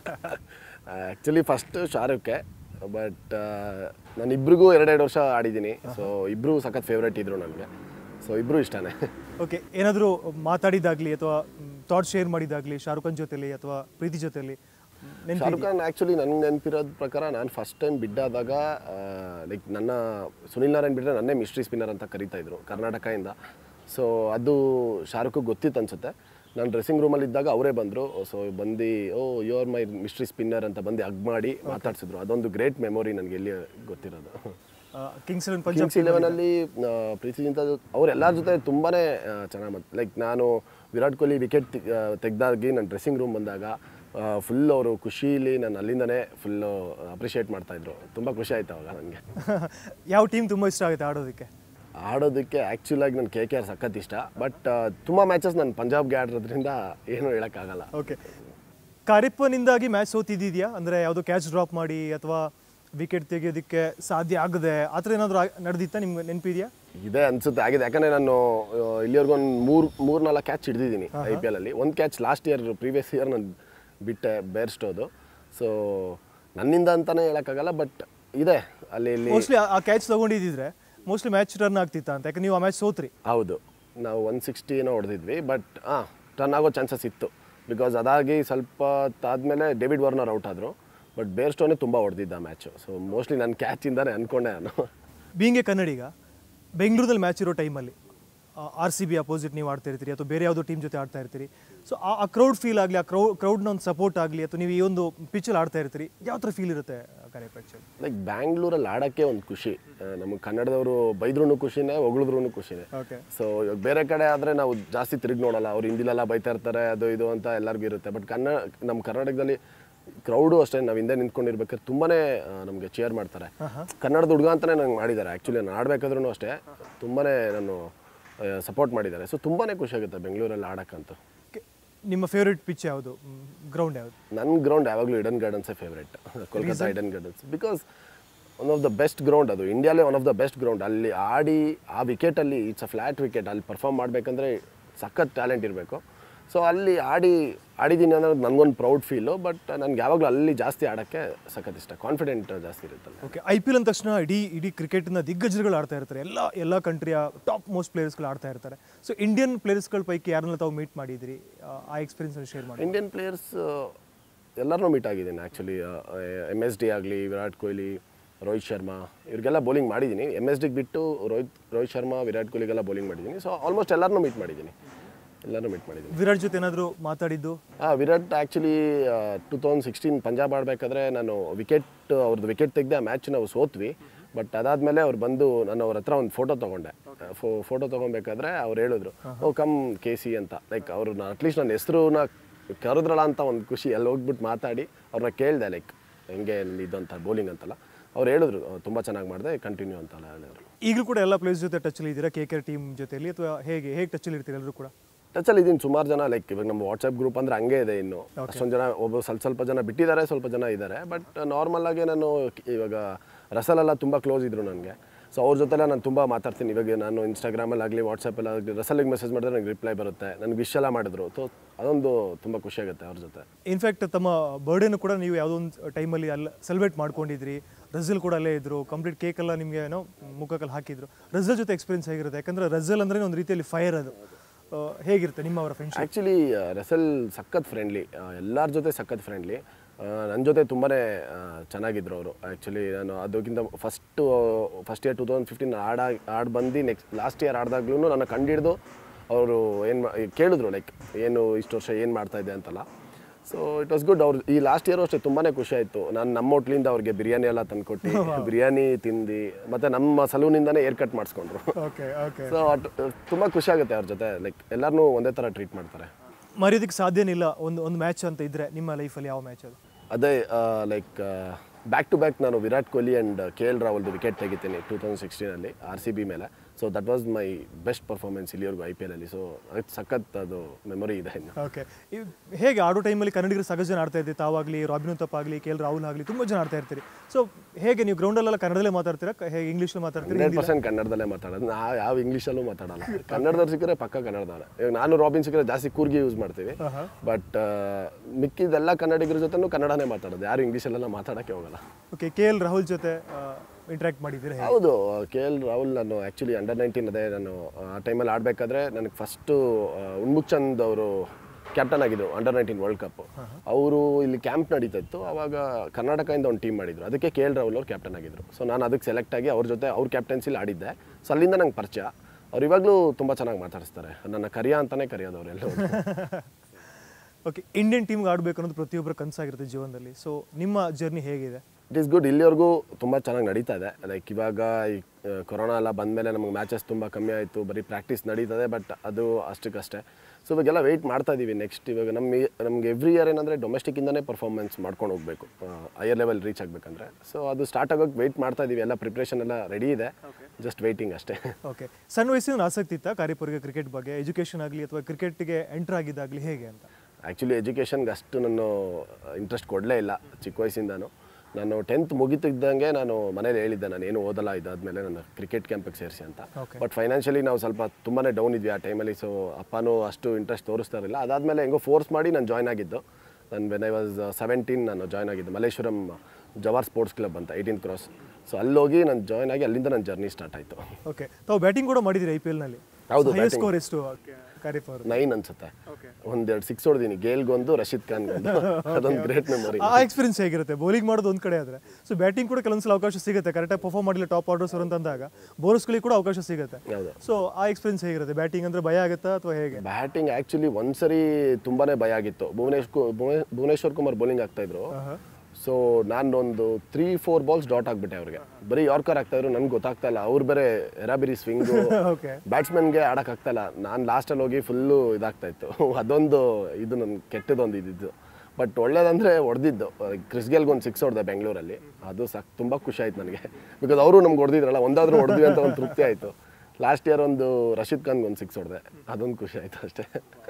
ಆ್ಯಕ್ಚುಲಿ ಫಸ್ಟ್ ಶಾರುಖ್ಗೆ ಬಟ್ ನಾನು ಇಬ್ರಿಗೂ ಎರಡೆರಡು ವರ್ಷ ಆಡಿದ್ದೀನಿ ಸೊ ಇಬ್ಬರು ಸಖತ್ ಫೇವ್ರೇಟ್ ಇದ್ರು ನನಗೆ ಸೊ ಇಬ್ಬರು ಇಷ್ಟನೇ ಓಕೆ ಏನಾದರೂ ಮಾತಾಡಿದಾಗ್ಲಿ ಅಥವಾ ಥಾಟ್ ಶೇರ್ ಮಾಡಿದಾಗ್ಲಿ ಶಾರುಖ್ ಖಾನ್ ಜೊತೆಲಿ ಅಥವಾ ಪ್ರೀತಿ ಜೊತೆಲಿ ನೆನ್ಪು ಶಾರುಖ್ ಖಾನ್ ಆ್ಯಕ್ಚುಲಿ ನನಗೆ ನೆನಪಿರೋದ ಪ್ರಕಾರ ನಾನು ಫಸ್ಟ್ ಟೈಮ್ ಬಿಡ್ಡಾದಾಗ ಲೈಕ್ ನನ್ನ ಸುನಿಲ್ ನಾರಾಯಣ್ ಬಿಟ್ಟರೆ ನನ್ನೇ ಮಿಸ್ಟ್ರಿ ಸ್ಪಿನ್ನರ್ ಅಂತ ಕರಿತಾ ಇದ್ರು ಕರ್ನಾಟಕದಿಂದ ಸೊ ಅದು ಶಾರುಖ್ ಗೊತ್ತಿತ್ತು ಅನ್ಸುತ್ತೆ ನಾನು ಡ್ರೆಸ್ಸಿಂಗ್ ರೂಮಲ್ಲಿ ಇದ್ದಾಗ ಅವರೇ ಬಂದರು ಸೊ ಬಂದು oh you are my mystery spinner ಅಂತ ಬಂದು ಹಗ್ ಮಾಡಿ ಮಾತಾಡ್ಸಿದ್ರು ಅದೊಂದು ಗ್ರೇಟ್ ಮೆಮೊರಿ ನನಗೆ ಎಲ್ಲಿ ಗೊತ್ತಿರೋದು ಕಿಂಗ್ಸ್ ಎಲೆವನ್ ಪಂಜಾಬ್ ಕಿಂಗ್ಸ್ ಇಲೆವೆನಲ್ಲಿ ಪ್ರೀತಿ ಜಿಂತ ಅವರೆಲ್ಲರ ಜೊತೆ ತುಂಬಾ ಚೆನ್ನಾಗಿ ಮತ್ತು ಲೈಕ್ ನಾನು ವಿರಾಟ್ ಕೊಹ್ಲಿ ವಿಕೆಟ್ ತೆಗ್ದಾಗಿ ನನ್ನ ಡ್ರೆಸ್ಸಿಂಗ್ ರೂಮ್ ಬಂದಾಗ ಫುಲ್ ಅವರು ಖುಷಿಲಿ ನಾನು ಅಲ್ಲಿಂದನೇ ಫುಲ್ಲು ಅಪ್ರಿಷಿಯೇಟ್ ಮಾಡ್ತಾಯಿದ್ರು ತುಂಬ ಖುಷಿ ಆಯ್ತು ಅವಾಗ ನನಗೆ ಯಾವ ಟೀಮ್ ತುಂಬ ಇಷ್ಟ ಆಗುತ್ತೆ ಆಡೋದಕ್ಕೆ ಆಡೋದಕ್ಕೆ ಆ್ಯಕ್ಚುಲಾಗಿ ನನ್ನ ಕೆ ಕೆ ಆರ್ ಸಖತ್ ಇಷ್ಟ ಬಟ್ ತುಂಬ ಮ್ಯಾಚಸ್ ನಾನು ಪಂಜಾಬ್ಗೆ ಆಡಿರೋದ್ರಿಂದ ಏನೂ ಹೇಳೋಕ್ಕಾಗಲ್ಲ ಓಕೆ ಕಾರಿಪ್ಪನಿಂದಾಗಿ ಮ್ಯಾಚ್ ಸೋತಿದ್ಯಾ ಅಂದರೆ ಯಾವುದೋ ಕ್ಯಾಚ್ ಡ್ರಾಪ್ ಮಾಡಿ ಅಥವಾ ವಿಕೆಟ್ ತೆಗೆಯೋದಕ್ಕೆ ಸಾಧ್ಯ ಆಗದೆ ಆ ಥರ ಏನಾದರೂ ನಡೆದಿತ್ತಾ ನಿಮ್ಗೆ ನೆನಪಿದೆಯಾ ಇದೆ ಅನ್ಸುತ್ತೆ ಆಗಿದೆ ಯಾಕಂದರೆ ನಾನು ಆ, ಇಲ್ಲಿವರೆಗೂ ಒಂದು ಮೂರು ಮೂರು ನಾಲ್ಕು ಕ್ಯಾಚ್ ಹಿಡಿದಿದ್ದೀನಿ ಐ ಪಿ ಎಲಲ್ಲಿ ಒಂದು catch last year previous year ನಾನು ಬಿಟ್ಟೆ ಬೇರ್ಸ್ಟೋದು ಸೊ ನನ್ನಿಂದ ಅಂತಲೇ ಹೇಳೋಕ್ಕಾಗಲ್ಲ ಬಟ್ ಇದೆ ಅಲ್ಲಿ ಇಲ್ಲಿ ಮೋಸ್ಟ್ಲಿ ಆ ಕ್ಯಾಚ್ ತೊಗೊಂಡಿದ್ದಿದ್ರೆ ಮೋಸ್ಟ್ಲಿ ಮ್ಯಾಚ್ ರನ್ ಆಗ್ತಿತ್ತ ಅಂತ ಯಾಕೆ ನೀವು ಆ ಮ್ಯಾಚ್ ಸೋತ್ರಿ ಹೌದು ನಾವು ಒನ್ ಸಿಕ್ಸ್ಟಿ ಏನೋ ಹೊಡೆದಿದ್ವಿ ಬಟ್ ಹಾಂ ಟರ್ನ್ ಆಗೋ ಚಾನ್ಸಸ್ ಇತ್ತು ಬಿಕಾಸ್ ಅದಾಗಿ ಸ್ವಲ್ಪ ಆದಮೇಲೆ ಡೇವಿಡ್ ವಾರ್ನರ್ ಔಟ್ ಆದರು ಬಟ್ ಬೇರ್ಸ್ಟೋನೇ ತುಂಬ ಹೊಡೆದಿದ್ದ ಮ್ಯಾಚು ಸೊ ಮೋಸ್ಟ್ಲಿ ನನ್ನ ಕ್ಯಾಚಿಂದಾನೆ ಅಂದ್ಕೊಂಡೆ ನಾನು ಬೀಂಗೆ ಕನ್ನಡಿಗ ಬೆಂಗಳೂರಲ್ಲಿ ಮ್ಯಾಚ್ ಇರೋ ಟೈಮಲ್ಲಿ ಆರ್ ಸಿ ಬಿ ಅಪೋಸಿಟ್ ನೀವು ಆಡ್ತಾ ಇರ್ತೀರಿ ಅಥವಾ ಬೇರೆ ಯಾವುದೋ ಟೀಮ್ ಜೊತೆ ಆಡ್ತಾ ಇರ್ತೀರಿ ಸೊ ಆ ಕ್ರೌಡ್ ಫೀಲ್ ಆಗಲಿ ಆ ಕ್ರೌಡ್ ಕ್ರೌಡ್ನ ಒಂದು ಸಪೋರ್ಟ್ ಆಗಲಿ ಅಥವಾ ನೀವು ಈ ಒಂದು ಪಿಚ್ಚಲ್ಲಿ ಆಡ್ತಾ ಇರ್ತೀರಿ ಯಾವ ಥರ ಫೀಲ್ ಇರುತ್ತೆ ಕಾರ್ಯಪ್ಪ ಆ್ಯಕ್ಚುಲಿ ಲೈಕ್ ಬ್ಯಾಂಗ್ಳೂರಲ್ಲಿ ಆಡೋಕ್ಕೆ ಒಂದು ಖುಷಿ ನಮಗೆ ಕನ್ನಡದವರು ಬೈದ್ರೂ ಖುಷಿನೇ ಹೊಗಳಿದ್ರೂ ಖುಷಿನೇ ಓಕೆ ಸೊ ಇವಾಗ ಬೇರೆ ಕಡೆ ಆದರೆ ನಾವು ಜಾಸ್ತಿ ತಿರುಗಿ ನೋಡಲ್ಲ ಅವ್ರು ಹಿಂದಿಲೆಲ್ಲ ಬೈತಾ ಇರ್ತಾರೆ ಅದು ಇದು ಅಂತ ಎಲ್ಲರಿಗೂ ಇರುತ್ತೆ ಬಟ್ ಕನ್ನಡ ನಮ್ಮ ಕರ್ನಾಟಕದಲ್ಲಿ ಕ್ರೌಡು ಅಷ್ಟೇ ನಾವು ಹಿಂದೆ ನಿಂತ್ಕೊಂಡಿರ್ಬೇಕಾದ್ರೆ ತುಂಬಾ ನಮಗೆ ಚೇರ್ ಮಾಡ್ತಾರೆ ಕನ್ನಡದ ಹುಡುಗ ಅಂತಲೇ ನಂಗೆ ಮಾಡಿದ್ದಾರೆ ಆ್ಯಕ್ಚುಲಿ ನಾನು ಆಡಬೇಕಾದ್ರೂ ಅಷ್ಟೇ ತುಂಬಾ ನಾನು ಸಪೋರ್ಟ್ ಮಾಡಿದ್ದಾರೆ ಸೊ ತುಂಬಾ ಖುಷಿ ಆಗುತ್ತೆ ಬೆಂಗಳೂರಲ್ಲಿ ಆಡೋಕ್ಕಂತೂ ನಿಮ್ಮ ಫೇವ್ರೆಟ್ ಪಿಚ್ ಯಾವುದು ಗ್ರೌಂಡ್ ಯಾವುದು ನನ್ನ ಗ್ರೌಂಡ್ ಯಾವಾಗಲೂ ಇಡನ್ ಗಾರ್ಡನ್ಸೇ favourite Kolkata Eden Gardens because one of the best ground ಅದು ಇಂಡಿಯಾಲೇ one of the best ground ಅಲ್ಲಿ ಆಡಿ ಆ ವಿಕೆಟಲ್ಲಿ ಇಟ್ಸ್ ಅ ಫ್ಲ್ಯಾಟ್ ವಿಕೆಟ್ ಅಲ್ಲಿ ಪರ್ಫಾರ್ಮ್ ಮಾಡಬೇಕಂದ್ರೆ ಸಖತ್ ಟ್ಯಾಲೆಂಟ್ ಇರಬೇಕು ಸೊ ಅಲ್ಲಿ ಆಡಿ ಆಡಿದ್ದೀನಿ ಅನ್ನೋದು ನನಗೊಂದು ಪ್ರೌಡ್ ಫೀಲು ಬಟ್ ನನಗೆ ಯಾವಾಗಲೂ ಅಲ್ಲಿ ಜಾಸ್ತಿ ಆಡೋಕ್ಕೆ ಸಖತ್ ಇಷ್ಟ ಕಾನ್ಫಿಡೆಂಟ್ ಜಾಸ್ತಿ ಇರುತ್ತಲ್ಲ ಓಕೆ ಐ ಪಿ ಎಲ್ ಅಂದ ತಕ್ಷಣ ಇಡೀ ಇಡೀ ಕ್ರಿಕೆಟ್ನ ದಿಗ್ಗಜರುಗಳು ಆಡ್ತಾ ಇರ್ತಾರೆ ಎಲ್ಲ ಎಲ್ಲ ಕಂಟ್ರಿಯ ಟಾಪ್ ಮೋಸ್ಟ್ ಪ್ಲೇಯರ್ಸ್ಗಳು ಆಡ್ತಾ ಇರ್ತಾರೆ ಸೊ ಇಂಡಿಯನ್ ಪ್ಲೇಯರ್ಸ್ಗಳ ಪೈಕಿ ಯಾರನ್ನ ತಾವು ಮೀಟ್ ಮಾಡಿದಿರಿ ಆ ಎಕ್ಸ್ಪೀರಿಯನ್ಸ್ ಶೇರ್ ಮಾಡಿ ಇಂಡಿಯನ್ ಪ್ಲೇಯರ್ಸ್ ಎಲ್ಲರನ್ನೂ ಮೀಟ್ ಆಗಿದ್ದೀನಿ ಆ್ಯಕ್ಚುಲಿ ಎಮ್ ಎಸ್ ಡಿ ಆಗಲಿ ವಿರಾಟ್ ಕೊಹ್ಲಿ ರೋಹಿತ್ ಶರ್ಮಾ ಇವ್ರಿಗೆಲ್ಲ ಬೌಲಿಂಗ್ ಮಾಡಿದ್ದೀನಿ ಎಮ್ ಎಸ್ ಡಿಗೆ ಬಿಟ್ಟು ರೋಹಿತ್ ರೋಹಿತ್ ಶರ್ಮಾ ವಿರಾಟ್ ಕೊಹ್ಲಿಗೆಲ್ಲ ಬೌಲಿಂಗ್ ಮಾಡಿದ್ದೀನಿ ಸೊ ಆಲ್ಮೋಸ್ಟ್ ಎಲ್ಲರನ್ನೂ ಮೀಟ್ ಮಾಡಿದ್ದೀನಿ ಎಲ್ಲರೂ ಮೀಟ್ ಮಾಡಿದ್ದೀನಿ ವಿರಾಟ್ ಜೊತೆ ಏನಾದರೂ ಮಾತಾಡಿದ್ದು ಹಾಂ Virat actually two thousand sixteen Punjab ಆಡಬೇಕಾದ್ರೆ ನಾನು ವಿಕೆಟ್ ಅವ್ರದ್ದು ವಿಕೆಟ್ ತೆಗೆದೆ ಆ ಮ್ಯಾಚ್ ನಾವು ಸೋತ್ವಿ ಬಟ್ ಅದಾದಮೇಲೆ ಅವ್ರು ಬಂದು ನಾನು ಅವ್ರ ಹತ್ರ ಒಂದು ಫೋಟೋ ತೊಗೊಂಡೆ ಫೋ ಫೋಟೋ ತೊಗೊಬೇಕಾದ್ರೆ ಅವ್ರು ಹೇಳಿದ್ರು ಓ ಕಮ್ ಕೆ ಸಿ ಅಂತ ಲೈಕ್ ಅವ್ರನ್ನ ಅಟ್ಲೀಸ್ಟ್ ನನ್ನ ಹೆಸ್ರನ್ನ ಕರೆದ್ರಲ್ಲ ಅಂತ ಒಂದು ಖುಷಿ ಅಲ್ಲಿ ಹೋಗ್ಬಿಟ್ಟು ಮಾತಾಡಿ ಅವ್ರನ್ನ ಕೇಳಿದೆ ಲೈಕ್ ಹೆಂಗೆ ಇದು ಅಂತ ಬೌಲಿಂಗ್ ಅಂತಲ್ಲ ಅವ್ರು ಹೇಳಿದ್ರು ತುಂಬ ಚೆನ್ನಾಗಿ ಮಾಡಿದೆ ಕಂಟಿನ್ಯೂ ಅಂತಲ್ಲ ಹೇಳಿದ್ರು ಈಗಲೂ ಕೂಡ ಎಲ್ಲ ಪ್ಲೇಯರ್ಸ್ ಜೊತೆ ಟಚಲ್ಲಿ ಇದ್ದೀರಾ ಕೆ ಕೆ ಟೀಮ್ ಜೊತೆಲಿ ಅಥವಾ ಹೇಗೆ ಹೇಗೆ ಟಚಲ್ಲಿ ಇರ್ತೀರಿ ಎಲ್ಲರೂ ಕೂಡ ಟಚಲ್ಲಿ ಇದೀನಿ ಸುಮಾರು ಜನ ಲೈಕ್ ಇವಾಗ ನಮ್ಮ ವಾಟ್ಸಪ್ ಗ್ರೂಪ್ ಅಂದ್ರೆ ಹಂಗೆ ಇದೆ ಇನ್ನು ಅಷ್ಟೊಂದು ಜನ ಒಬ್ಬ ಸ್ವಲ್ಪ ಸ್ವಲ್ಪ ಜನ ಬಿಟ್ಟಿದ್ದಾರೆ ಸ್ವಲ್ಪ ಜನ ಇದ್ದಾರೆ ಬಟ್ ನಾರ್ಮಲ್ ಆಗಿ ನಾನು ಇವಾಗ ರಸಲೆಲ್ಲ ತುಂಬ ಕ್ಲೋಸ್ ಇದ್ರು ನನಗೆ ಸೊ ಅವ್ರ ಜೊತೆಲ್ಲ ನಾನು ತುಂಬ ಮಾತಾಡ್ತೀನಿ ಇವಾಗ ನಾನು ಇನ್ಸ್ಟಾಗ್ರಾಮಲ್ಲಿ ಆಗಲಿ ವಾಟ್ಸಪ್ಪಲ್ಲಿ ಆಗಲಿ ರಸಲಿಗೆ ಮೆಸೇಜ್ ಮಾಡಿದ್ರೆ ನನಗೆ ರಿಪ್ಲೈ ಬರುತ್ತೆ ನನಗೆ ವಿಶ್ ಎಲ್ಲ ಮಾಡಿದ್ರು ಸೊ ಅದೊಂದು ತುಂಬ ಖುಷಿ ಆಗುತ್ತೆ ಅವ್ರ ಜೊತೆ ಇನ್ಫ್ಯಾಕ್ಟ್ ತಮ್ಮ ಬರ್ಡೇನು ಕೂಡ ನೀವು ಯಾವುದೋ ಒಂದು ಟೈಮಲ್ಲಿ ಅಲ್ಲಿ ಸೆಲೆಬ್ರೇಟ್ ಮಾಡ್ಕೊಂಡಿದ್ರಿ ರಜಲ್ ಕೂಡ ಅಲ್ಲೇ ಇದ್ರು ಕಂಪ್ಲೀಟ್ ಕೇಕ್ ಎಲ್ಲ ನಿಮಗೆ ಏನೋ ಮುಖಕ್ಕಲ್ಲಿ ಹಾಕಿದ್ರು ರಜಲ್ ಜೊತೆ ಎಕ್ಸ್ಪೀರಿಯನ್ಸ್ ಆಗಿರುತ್ತೆ ಯಾಕಂದ್ರೆ ರಜಲ್ ಅಂದ್ರೆ ಒಂದು ರೀತಿಯಲ್ಲಿ ಫೈರ್ ಅದು ಹೇಗಿರುತ್ತೆ ನಿಮ್ಮ ಅವರ ಫ್ರೆಂಡ್ಶಿಪ್ ಆ್ಯಕ್ಚುಲಿ ರಸಲ್ ಸಖತ್ ಫ್ರೆಂಡ್ಲಿ ಎಲ್ಲರ ಜೊತೆ ಸಖತ್ ಫ್ರೆಂಡ್ಲಿ ನನ್ನ ಜೊತೆ ತುಂಬಾ ಚೆನ್ನಾಗಿದ್ರು ಅವರು ಆ್ಯಕ್ಚುಲಿ ನಾನು ಅದಕ್ಕಿಂತ first first year two thousand fifteen ಆಡ ಆಡ್ ಬಂದು ನೆಕ್ಸ್ಟ್ ಲಾಸ್ಟ್ ಇಯರ್ ಆಡ್ದಾಗ್ಲೂ ನನ್ನ ಕಂಡಿಡ್ದು ಅವರು ಏನು ಕೇಳಿದ್ರು ಲೈಕ್ ಏನು ಇಷ್ಟು ವರ್ಷ ಏನು ಮಾಡ್ತಾ ಇದೆ ಅಂತಲ್ಲ ಸೊ ಇಟ್ ವಾಸ್ ಗುಡ್ ಅವ್ರು ಈ ಲಾಸ್ಟ್ ಇಯರ್ ಅಷ್ಟೇ ತುಂಬಾ ಖುಷಿ ಆಯಿತು ನಾನು ನಮ್ಮ ಹೋಟ್ಲಿಂದ ಅವ್ರಿಗೆ ಬಿರಿಯಾನಿ ಎಲ್ಲ ತಂದ್ಕೊಟ್ಟು ಬಿರಿಯಾನಿ ತಿಂದು ಮತ್ತು ನಮ್ಮ ಸಲೂನಿಂದನೇ ಏರ್ ಕಟ್ ಮಾಡಿಸ್ಕೊಂಡ್ರು ಓಕೆ ಓಕೆ ಸೊ ತುಂಬ ಖುಷಿ ಆಗುತ್ತೆ ಅವ್ರ ಜೊತೆ ಲೈಕ್ ಎಲ್ಲರನ್ನೂ ಒಂದೇ ಥರ ಟ್ರೀಟ್ ಮಾಡ್ತಾರೆ ಮರೆಯೋದಕ್ಕೆ ಸಾಧ್ಯನೇ ಇಲ್ಲ ಒಂದು ಒಂದು ಮ್ಯಾಚ್ ಅಂತ ಇದ್ರೆ ನಿಮ್ಮ ಲೈಫಲ್ಲಿ ಯಾವ ಮ್ಯಾಚ್ ಅದು ಅದೇ ಲೈಕ್ ಬ್ಯಾಕ್ ಟು ಬ್ಯಾಕ್ ನಾನು Virat Kohli and K L ರಾಹುಲ್ದು ವಿಕೆಟ್ ತೆಗಿತೀನಿ ಟೂ ತೌಸಂಡ್ ಸಿಕ್ಸ್ಟೀನಲ್ಲಿ ಆರ್ ಸಿ ಬಿ ಮೇಲೆ so that was my best performance ಇಲ್ಲಿವರೆಗೂ ಐ ಪಿ ಎಲಲ್ಲಿ ಸೊ ಅದು ಸಖತ್ ಅದು ಮೆಮೊರಿ ಇದೆ ಇನ್ನು ಓಕೆ ಹೇಗೆ ಆಡೋ ಟೈಮಲ್ಲಿ ಕನ್ನಡಿಗರು ಸಗಜ ಜನ ಆಡ್ತಾ ಇದ್ದೀರಿ ತಾವಾಗಲಿ ರಾಬಿನ್ ಉತ್ತಪ್ಪ ಆಗಲಿ ಕೆ ಎಲ್ ರಾಹುಲ್ ಆಗಲಿ ತುಂಬ ಜನ ಆಡ್ತಾ ಇರ್ತೀರಿ ಸೊ ಹೇಗೆ ನೀವು ಗ್ರೌಂಡಲ್ಲೆಲ್ಲ ಕನ್ನಡದಲ್ಲೇ ಮಾತಾಡ್ತೀರಾ ಕ- ಹೇಗೆ ಇಂಗ್ಲೀಷಲ್ಲಿ ಮಾತಾಡ್ತೀರಿ ಹಂಡ್ರೆಡ್ ಪರ್ಸೆಂಟ್ ಕನ್ನಡದಲ್ಲೇ ಮಾತಾಡೋದು ನಾ ಯಾವ ಇಂಗ್ಲೀಷಲ್ಲೂ ಮಾತಾಡಲ್ಲ ಕನ್ನಡದವ್ರು ಸಿಕ್ಕರೆ ಪಕ್ಕ ಕನ್ನಡದವ್ರೆ ಇವಾಗ ನಾನು ರಾಬಿನ್ ಸಿಕ್ಕರೆ ಜಾಸ್ತಿ ಕೂರ್ಗಿ ಯೂಸ್ ಮಾಡ್ತೀವಿ ಆಹಾ. ಬಟ್ ಮಿಕ್ಕಿದೆಲ್ಲ ಕನ್ನಡಿಗರ ಜೊತೆನೂ ಕನ್ನಡನೇ ಮಾತಾಡೋದು ಯಾರು ಇಂಗ್ಲೀಷಲ್ಲೆಲ್ಲ ಮಾತಾಡೋಕ್ಕೆ ಹೋಗಲ್ಲ ಓಕೆ ಕೆ ಎಲ್ ರಾಹುಲ್ ಜೊತೆ ಇಂಟ್ರ್ಯಾಕ್ಟ್ ಮಾಡಿದ್ದೀರಾ ಹೇಗೆ ಹೌದು ಕೆ ಎಲ್ ರಾಹುಲ್ ನಾನು ಆ್ಯಕ್ಚುಲಿ ಅಂಡರ್ ನೈನ್ಟೀನ್ ಅದೇ ನಾನು ಆ ಟೈಮಲ್ಲಿ ಆಡಬೇಕಾದ್ರೆ ನನಗೆ ಫಸ್ಟು ಉನ್ಮುಖ್ ಚಂದ್ ಅವರು ಕ್ಯಾಪ್ಟನ್ ಆಗಿದ್ರು ಅಂಡರ್ ನೈನ್ಟೀನ್ ವರ್ಲ್ಡ್ ಕಪ್ ಅವರು ಇಲ್ಲಿ ಕ್ಯಾಂಪ್ ನಡೀತಾ ಇತ್ತು ಅವಾಗ ಕರ್ನಾಟಕದಿಂದ ಒಂದು ಟೀಮ್ ಮಾಡಿದ್ರು ಅದಕ್ಕೆ ಕೆ ಎಲ್ ರಾಹುಲ್ ಅವ್ರು ಕ್ಯಾಪ್ಟನ್ ಆಗಿದ್ರು ಸೊ ನಾನು ಅದಕ್ಕೆ ಸೆಲೆಕ್ಟ್ ಆಗಿ ಅವ್ರ ಜೊತೆ ಅವ್ರ ಕ್ಯಾಪ್ಟನ್ಸಿಲಿ ಆಡಿದ್ದೆ ಸೊ ಅಲ್ಲಿಂದ ನಂಗೆ ಪರಿಚಯ ಅವ್ರು ಇವಾಗಲೂ ತುಂಬ ಚೆನ್ನಾಗಿ ಮಾತಾಡಿಸ್ತಾರೆ ನನ್ನ ಕರಿಯ ಅಂತಲೇ ಕರೆಯೋದು ಅವರೆಲ್ಲರೂ ಓಕೆ ಇಂಡಿಯನ್ ಟೀಮ್ಗೆ ಆಡಬೇಕು ಅನ್ನೋದು ಪ್ರತಿಯೊಬ್ಬರ ಕನಸಾಗಿರುತ್ತೆ ಜೀವನದಲ್ಲಿ ಸೊ ನಿಮ್ಮ ಜರ್ನಿ ಹೇಗಿದೆ ಇಟ್ ಈಸ್ ಗುಡ್ ಇಲ್ಲಿವರೆಗೂ ತುಂಬ ಚೆನ್ನಾಗಿ ನಡೀತಾ ಇದೆ ಲೈಕ್ ಇವಾಗ ಈ ಕೊರೋನಾ ಎಲ್ಲ ಬಂದಮೇಲೆ ನಮಗೆ ಮ್ಯಾಚಸ್ ತುಂಬ ಕಮ್ಮಿ ಆಯಿತು ಬರೀ ಪ್ರಾಕ್ಟೀಸ್ ನಡೀತದೆ ಬಟ್ ಅದು ಅಷ್ಟಕ್ಕಷ್ಟೇ ಸೊ ಇವಾಗೆಲ್ಲ ವೆಯ್ಟ್ ಮಾಡ್ತಾ ಇದ್ದೀವಿ ನೆಕ್ಸ್ಟ್ ಇವಾಗ ನಮ್ಮ ನಮ್ಗೆ ಎವ್ರಿ ಇಯರ್ ಏನಂದರೆ ಡೊಮೆಸ್ಟಿಕ್ಕಿಂದನೇ ಪರ್ಫಾರ್ಮೆನ್ಸ್ ಮಾಡ್ಕೊಂಡು ಹೋಗಬೇಕು ಹೈಯರ್ ಲೆವೆಲ್ ರೀಚ್ ಆಗಬೇಕಂದ್ರೆ ಸೊ ಅದು ಸ್ಟಾರ್ಟ್ ಆಗೋಕ್ಕೆ ವೆಯ್ಟ್ ಮಾಡ್ತಾ ಇದ್ದೀವಿ ಎಲ್ಲ ಪ್ರಿಪ್ರೇಷನ್ ಎಲ್ಲ ರೆಡಿ ಇದೆ ಜಸ್ಟ್ ವೆಯ್ಟಿಂಗ್ ಅಷ್ಟೇ ಓಕೆ ಸಣ್ಣ ವಯಸ್ಸಿನ ಆಸಕ್ತಿ ಇತ್ತಾ ಕಾರ್ಯಪುರಿಗೆ ಕ್ರಿಕೆಟ್ ಬಗ್ಗೆ ಎಜುಕೇಷನ್ ಆಗಲಿ ಅಥವಾ ಕ್ರಿಕೆಟ್ಗೆ ಎಂಟರ್ ಆಗಿದ್ದಾಗಲಿ ಹೇಗೆ ಅಂತ ಆ್ಯಕ್ಚುಲಿ ಎಜುಕೇಷನ್ಗೆ ಅಷ್ಟು ನಾನು ಇಂಟ್ರೆಸ್ಟ್ ಕೊಡಲೇ ಇಲ್ಲ ಚಿಕ್ಕ ವಯಸ್ಸಿಂದನೂ ನಾನು ಟೆಂತ್ ಮುಗಿತಿದ್ದಂಗೆ ನಾನು ಮನೇಲಿ ಹೇಳಿದ್ದೆ ನಾನು ಏನು ಓದಲ್ಲ ಇದಾದ್ಮೇಲೆ ನನ್ನ ಕ್ರಿಕೆಟ್ ಕ್ಯಾಂಪಿಗೆ ಸೇರಿಸಿ ಅಂತ Okay. ಬಟ್ ಫೈನಾನ್ಷಿಯಲಿ ನಾವು ಸ್ವಲ್ಪ ತುಂಬಾ ಡೌನ್ ಇದ್ವಿ ಆ ಟೈಮಲ್ಲಿ ಸೊ ಅಪ್ಪನೂ ಅಷ್ಟು ಇಂಟ್ರೆಸ್ಟ್ ತೋರಿಸ್ತಾ ಇರಲಿಲ್ಲ ಅದಾದಮೇಲೆ ಹೆಂಗೋ ಫೋರ್ಸ್ ಮಾಡಿ ನಾನು ಜಾಯ್ನ್ ಆಗಿದ್ದು ನಾನು ವೆನ್ ಐ ವಾಸ್ ಸೆವೆಂಟೀನ್ ನಾನು ಜಾಯ್ನ್ ಆಗಿದ್ದು ಮಲ್ಲೇಶ್ವರಂ ಜವಾರ್ ಸ್ಪೋರ್ಟ್ಸ್ ಕ್ಲಬ್ ಅಂತ ಏಯ್ಟೀನ್ ಕ್ರಾಸ್ ಸೊ ಅಲ್ಲೋಗಿ ನಾನು ಜಾಯ್ನ್ ಆಗಿ ಅಲ್ಲಿಂದ ನನ್ನ ಜರ್ನಿ ಸ್ಟಾರ್ಟ್ ಆಯಿತು ಓಕೆ ತಾವು ಬ್ಯಾಟಿಂಗ್ ಕೂಡ ಮಾಡಿದ್ದೀರಿ ಐ ಪಿ ಎಲ್ನಲ್ಲಿ ಹೌದು, ಹೈಯೆಸ್ಟ್ batting. ಸ್ಕೋರ್ ಎಷ್ಟು ಕಾರ್ಯಪುರ ನೈನ್ ಅನ್ಸುತ್ತೆ ಓಕೆ ಒಂದೆರಡು ಸಿಕ್ಸ್ ಹೊಡೆದೀನಿ ಗೇಲ್ಗೊಂದು ರಶೀದ್ ಖಾನ್ಗೊಂದು ಅದೊಂದು ಗ್ರೇಟ್ ಮೆಮೊರಿ ಆ ಎಕ್ಸ್ಪೀರಿಯನ್ಸ್ ಹೇಗಿರುತ್ತೆ ಬೌಲಿಂಗ್ ಮಾಡೋದು ಒಂದು ಕಡೆ ಆದರೆ ಸೊ ಬ್ಯಾಟಿಂಗ್ ಕೂಡ ಕೆಲವೊಂದ್ಸಲ ಅವಕಾಶ ಸಿಗುತ್ತೆ ಕರೆಕ್ಟಾಗಿ ಪರ್ಫಾರ್ಮ್ ಮಾಡಿಲ್ಲ ಟಾಪ್ ಆರ್ಡರ್ಸ್ ಅಂತಂದಾಗ ಬೋನಸ್ಗಳಿಗೆ ಕೂಡ ಅವಕಾಶ ಸಿಗುತ್ತೆ ಹೌದು ಸೊ ಆ ಎಕ್ಸ್ಪೀರಿಯನ್ಸ್ ಹೇಗಿರುತ್ತೆ ಬ್ಯಾಟಿಂಗ್ ಅಂದ್ರೆ ಭಯ ಆಗುತ್ತಾ ಅಥವಾ ಹೇಗೆ ಬ್ಯಾಟಿಂಗ್ ಆ್ಯಕ್ಚುಲಿ ಒಂದ್ಸರಿ ತುಂಬಾನೇ ಭಯ ಆಗಿತ್ತು ಭುವನೇಶ್ ಕು- ಭುವನೇ- ಭುವನೇಶ್ವರ್ ಕುಮಾರ್ ಬೌಲಿಂಗ್ ಆಗ್ತಾ ಇದ್ರು ಸೊ ನಾನೊಂದು ತ್ರೀ ಫೋರ್ ಬಾಲ್ಸ್ ಡಾಟ್ ಆಗ್ಬಿಟ್ಟೆ ಅವ್ರಿಗೆ ಬರೀ ಯಾರ್ಕರ್ ಆಗ್ತಾ ಇದ್ರು ನನ್ಗೆ ಗೊತ್ತಾಗ್ತಾ ಇಲ್ಲ ಅವ್ರು ಬೇರೆ ಎರಾಬಿರಿ ಸ್ವಿಂಗು ಓಕೆ ಬ್ಯಾಟ್ಸ್ಮನ್ಗೆ ಆಡೋಕ್ಕಾಗ್ತಾ ಇಲ್ಲ ನಾನು ಲಾಸ್ಟಲ್ಲಿ ಹೋಗಿ ಫುಲ್ಲು ಇದಾಗ್ತಾ ಇತ್ತು ಅದೊಂದು ಇದು ನನ್ನ ಕೆಟ್ಟದೊಂದು ಇದ್ದಿದ್ದು ಬಟ್ ಒಳ್ಳೇದಂದ್ರೆ ಹೊಡೆದಿದ್ದು ಕ್ರಿಸ್ ಗೆಲ್ಗೆ ಒಂದು ಸಿಕ್ಸ್ ಹೊಡೆದೆ ಬೆಂಗಳೂರಲ್ಲಿ ಅದು ಸಾಕು ತುಂಬ ಖುಷಿ ಆಯ್ತು ನನಗೆ ಬಿಕಾಸ್ ಅವರು ನಮ್ಗೆ ಹೊಡೆದಿದ್ರಲ್ಲ ಒಂದಾದ್ರೂ ಹೊಡೆದ್ವಿ ಅಂತ ಒಂದು ತೃಪ್ತಿ ಆಯಿತು ಲಾಸ್ಟ್ ಇಯರ್ ಒಂದು ರಶೀದ್ ಖಾನ್ಗೆ ಒಂದು ಸಿಕ್ಸ್ ಹೊಡೆದೆ ಅದೊಂದು ಖುಷಿ ಆಯಿತು ಅಷ್ಟೇ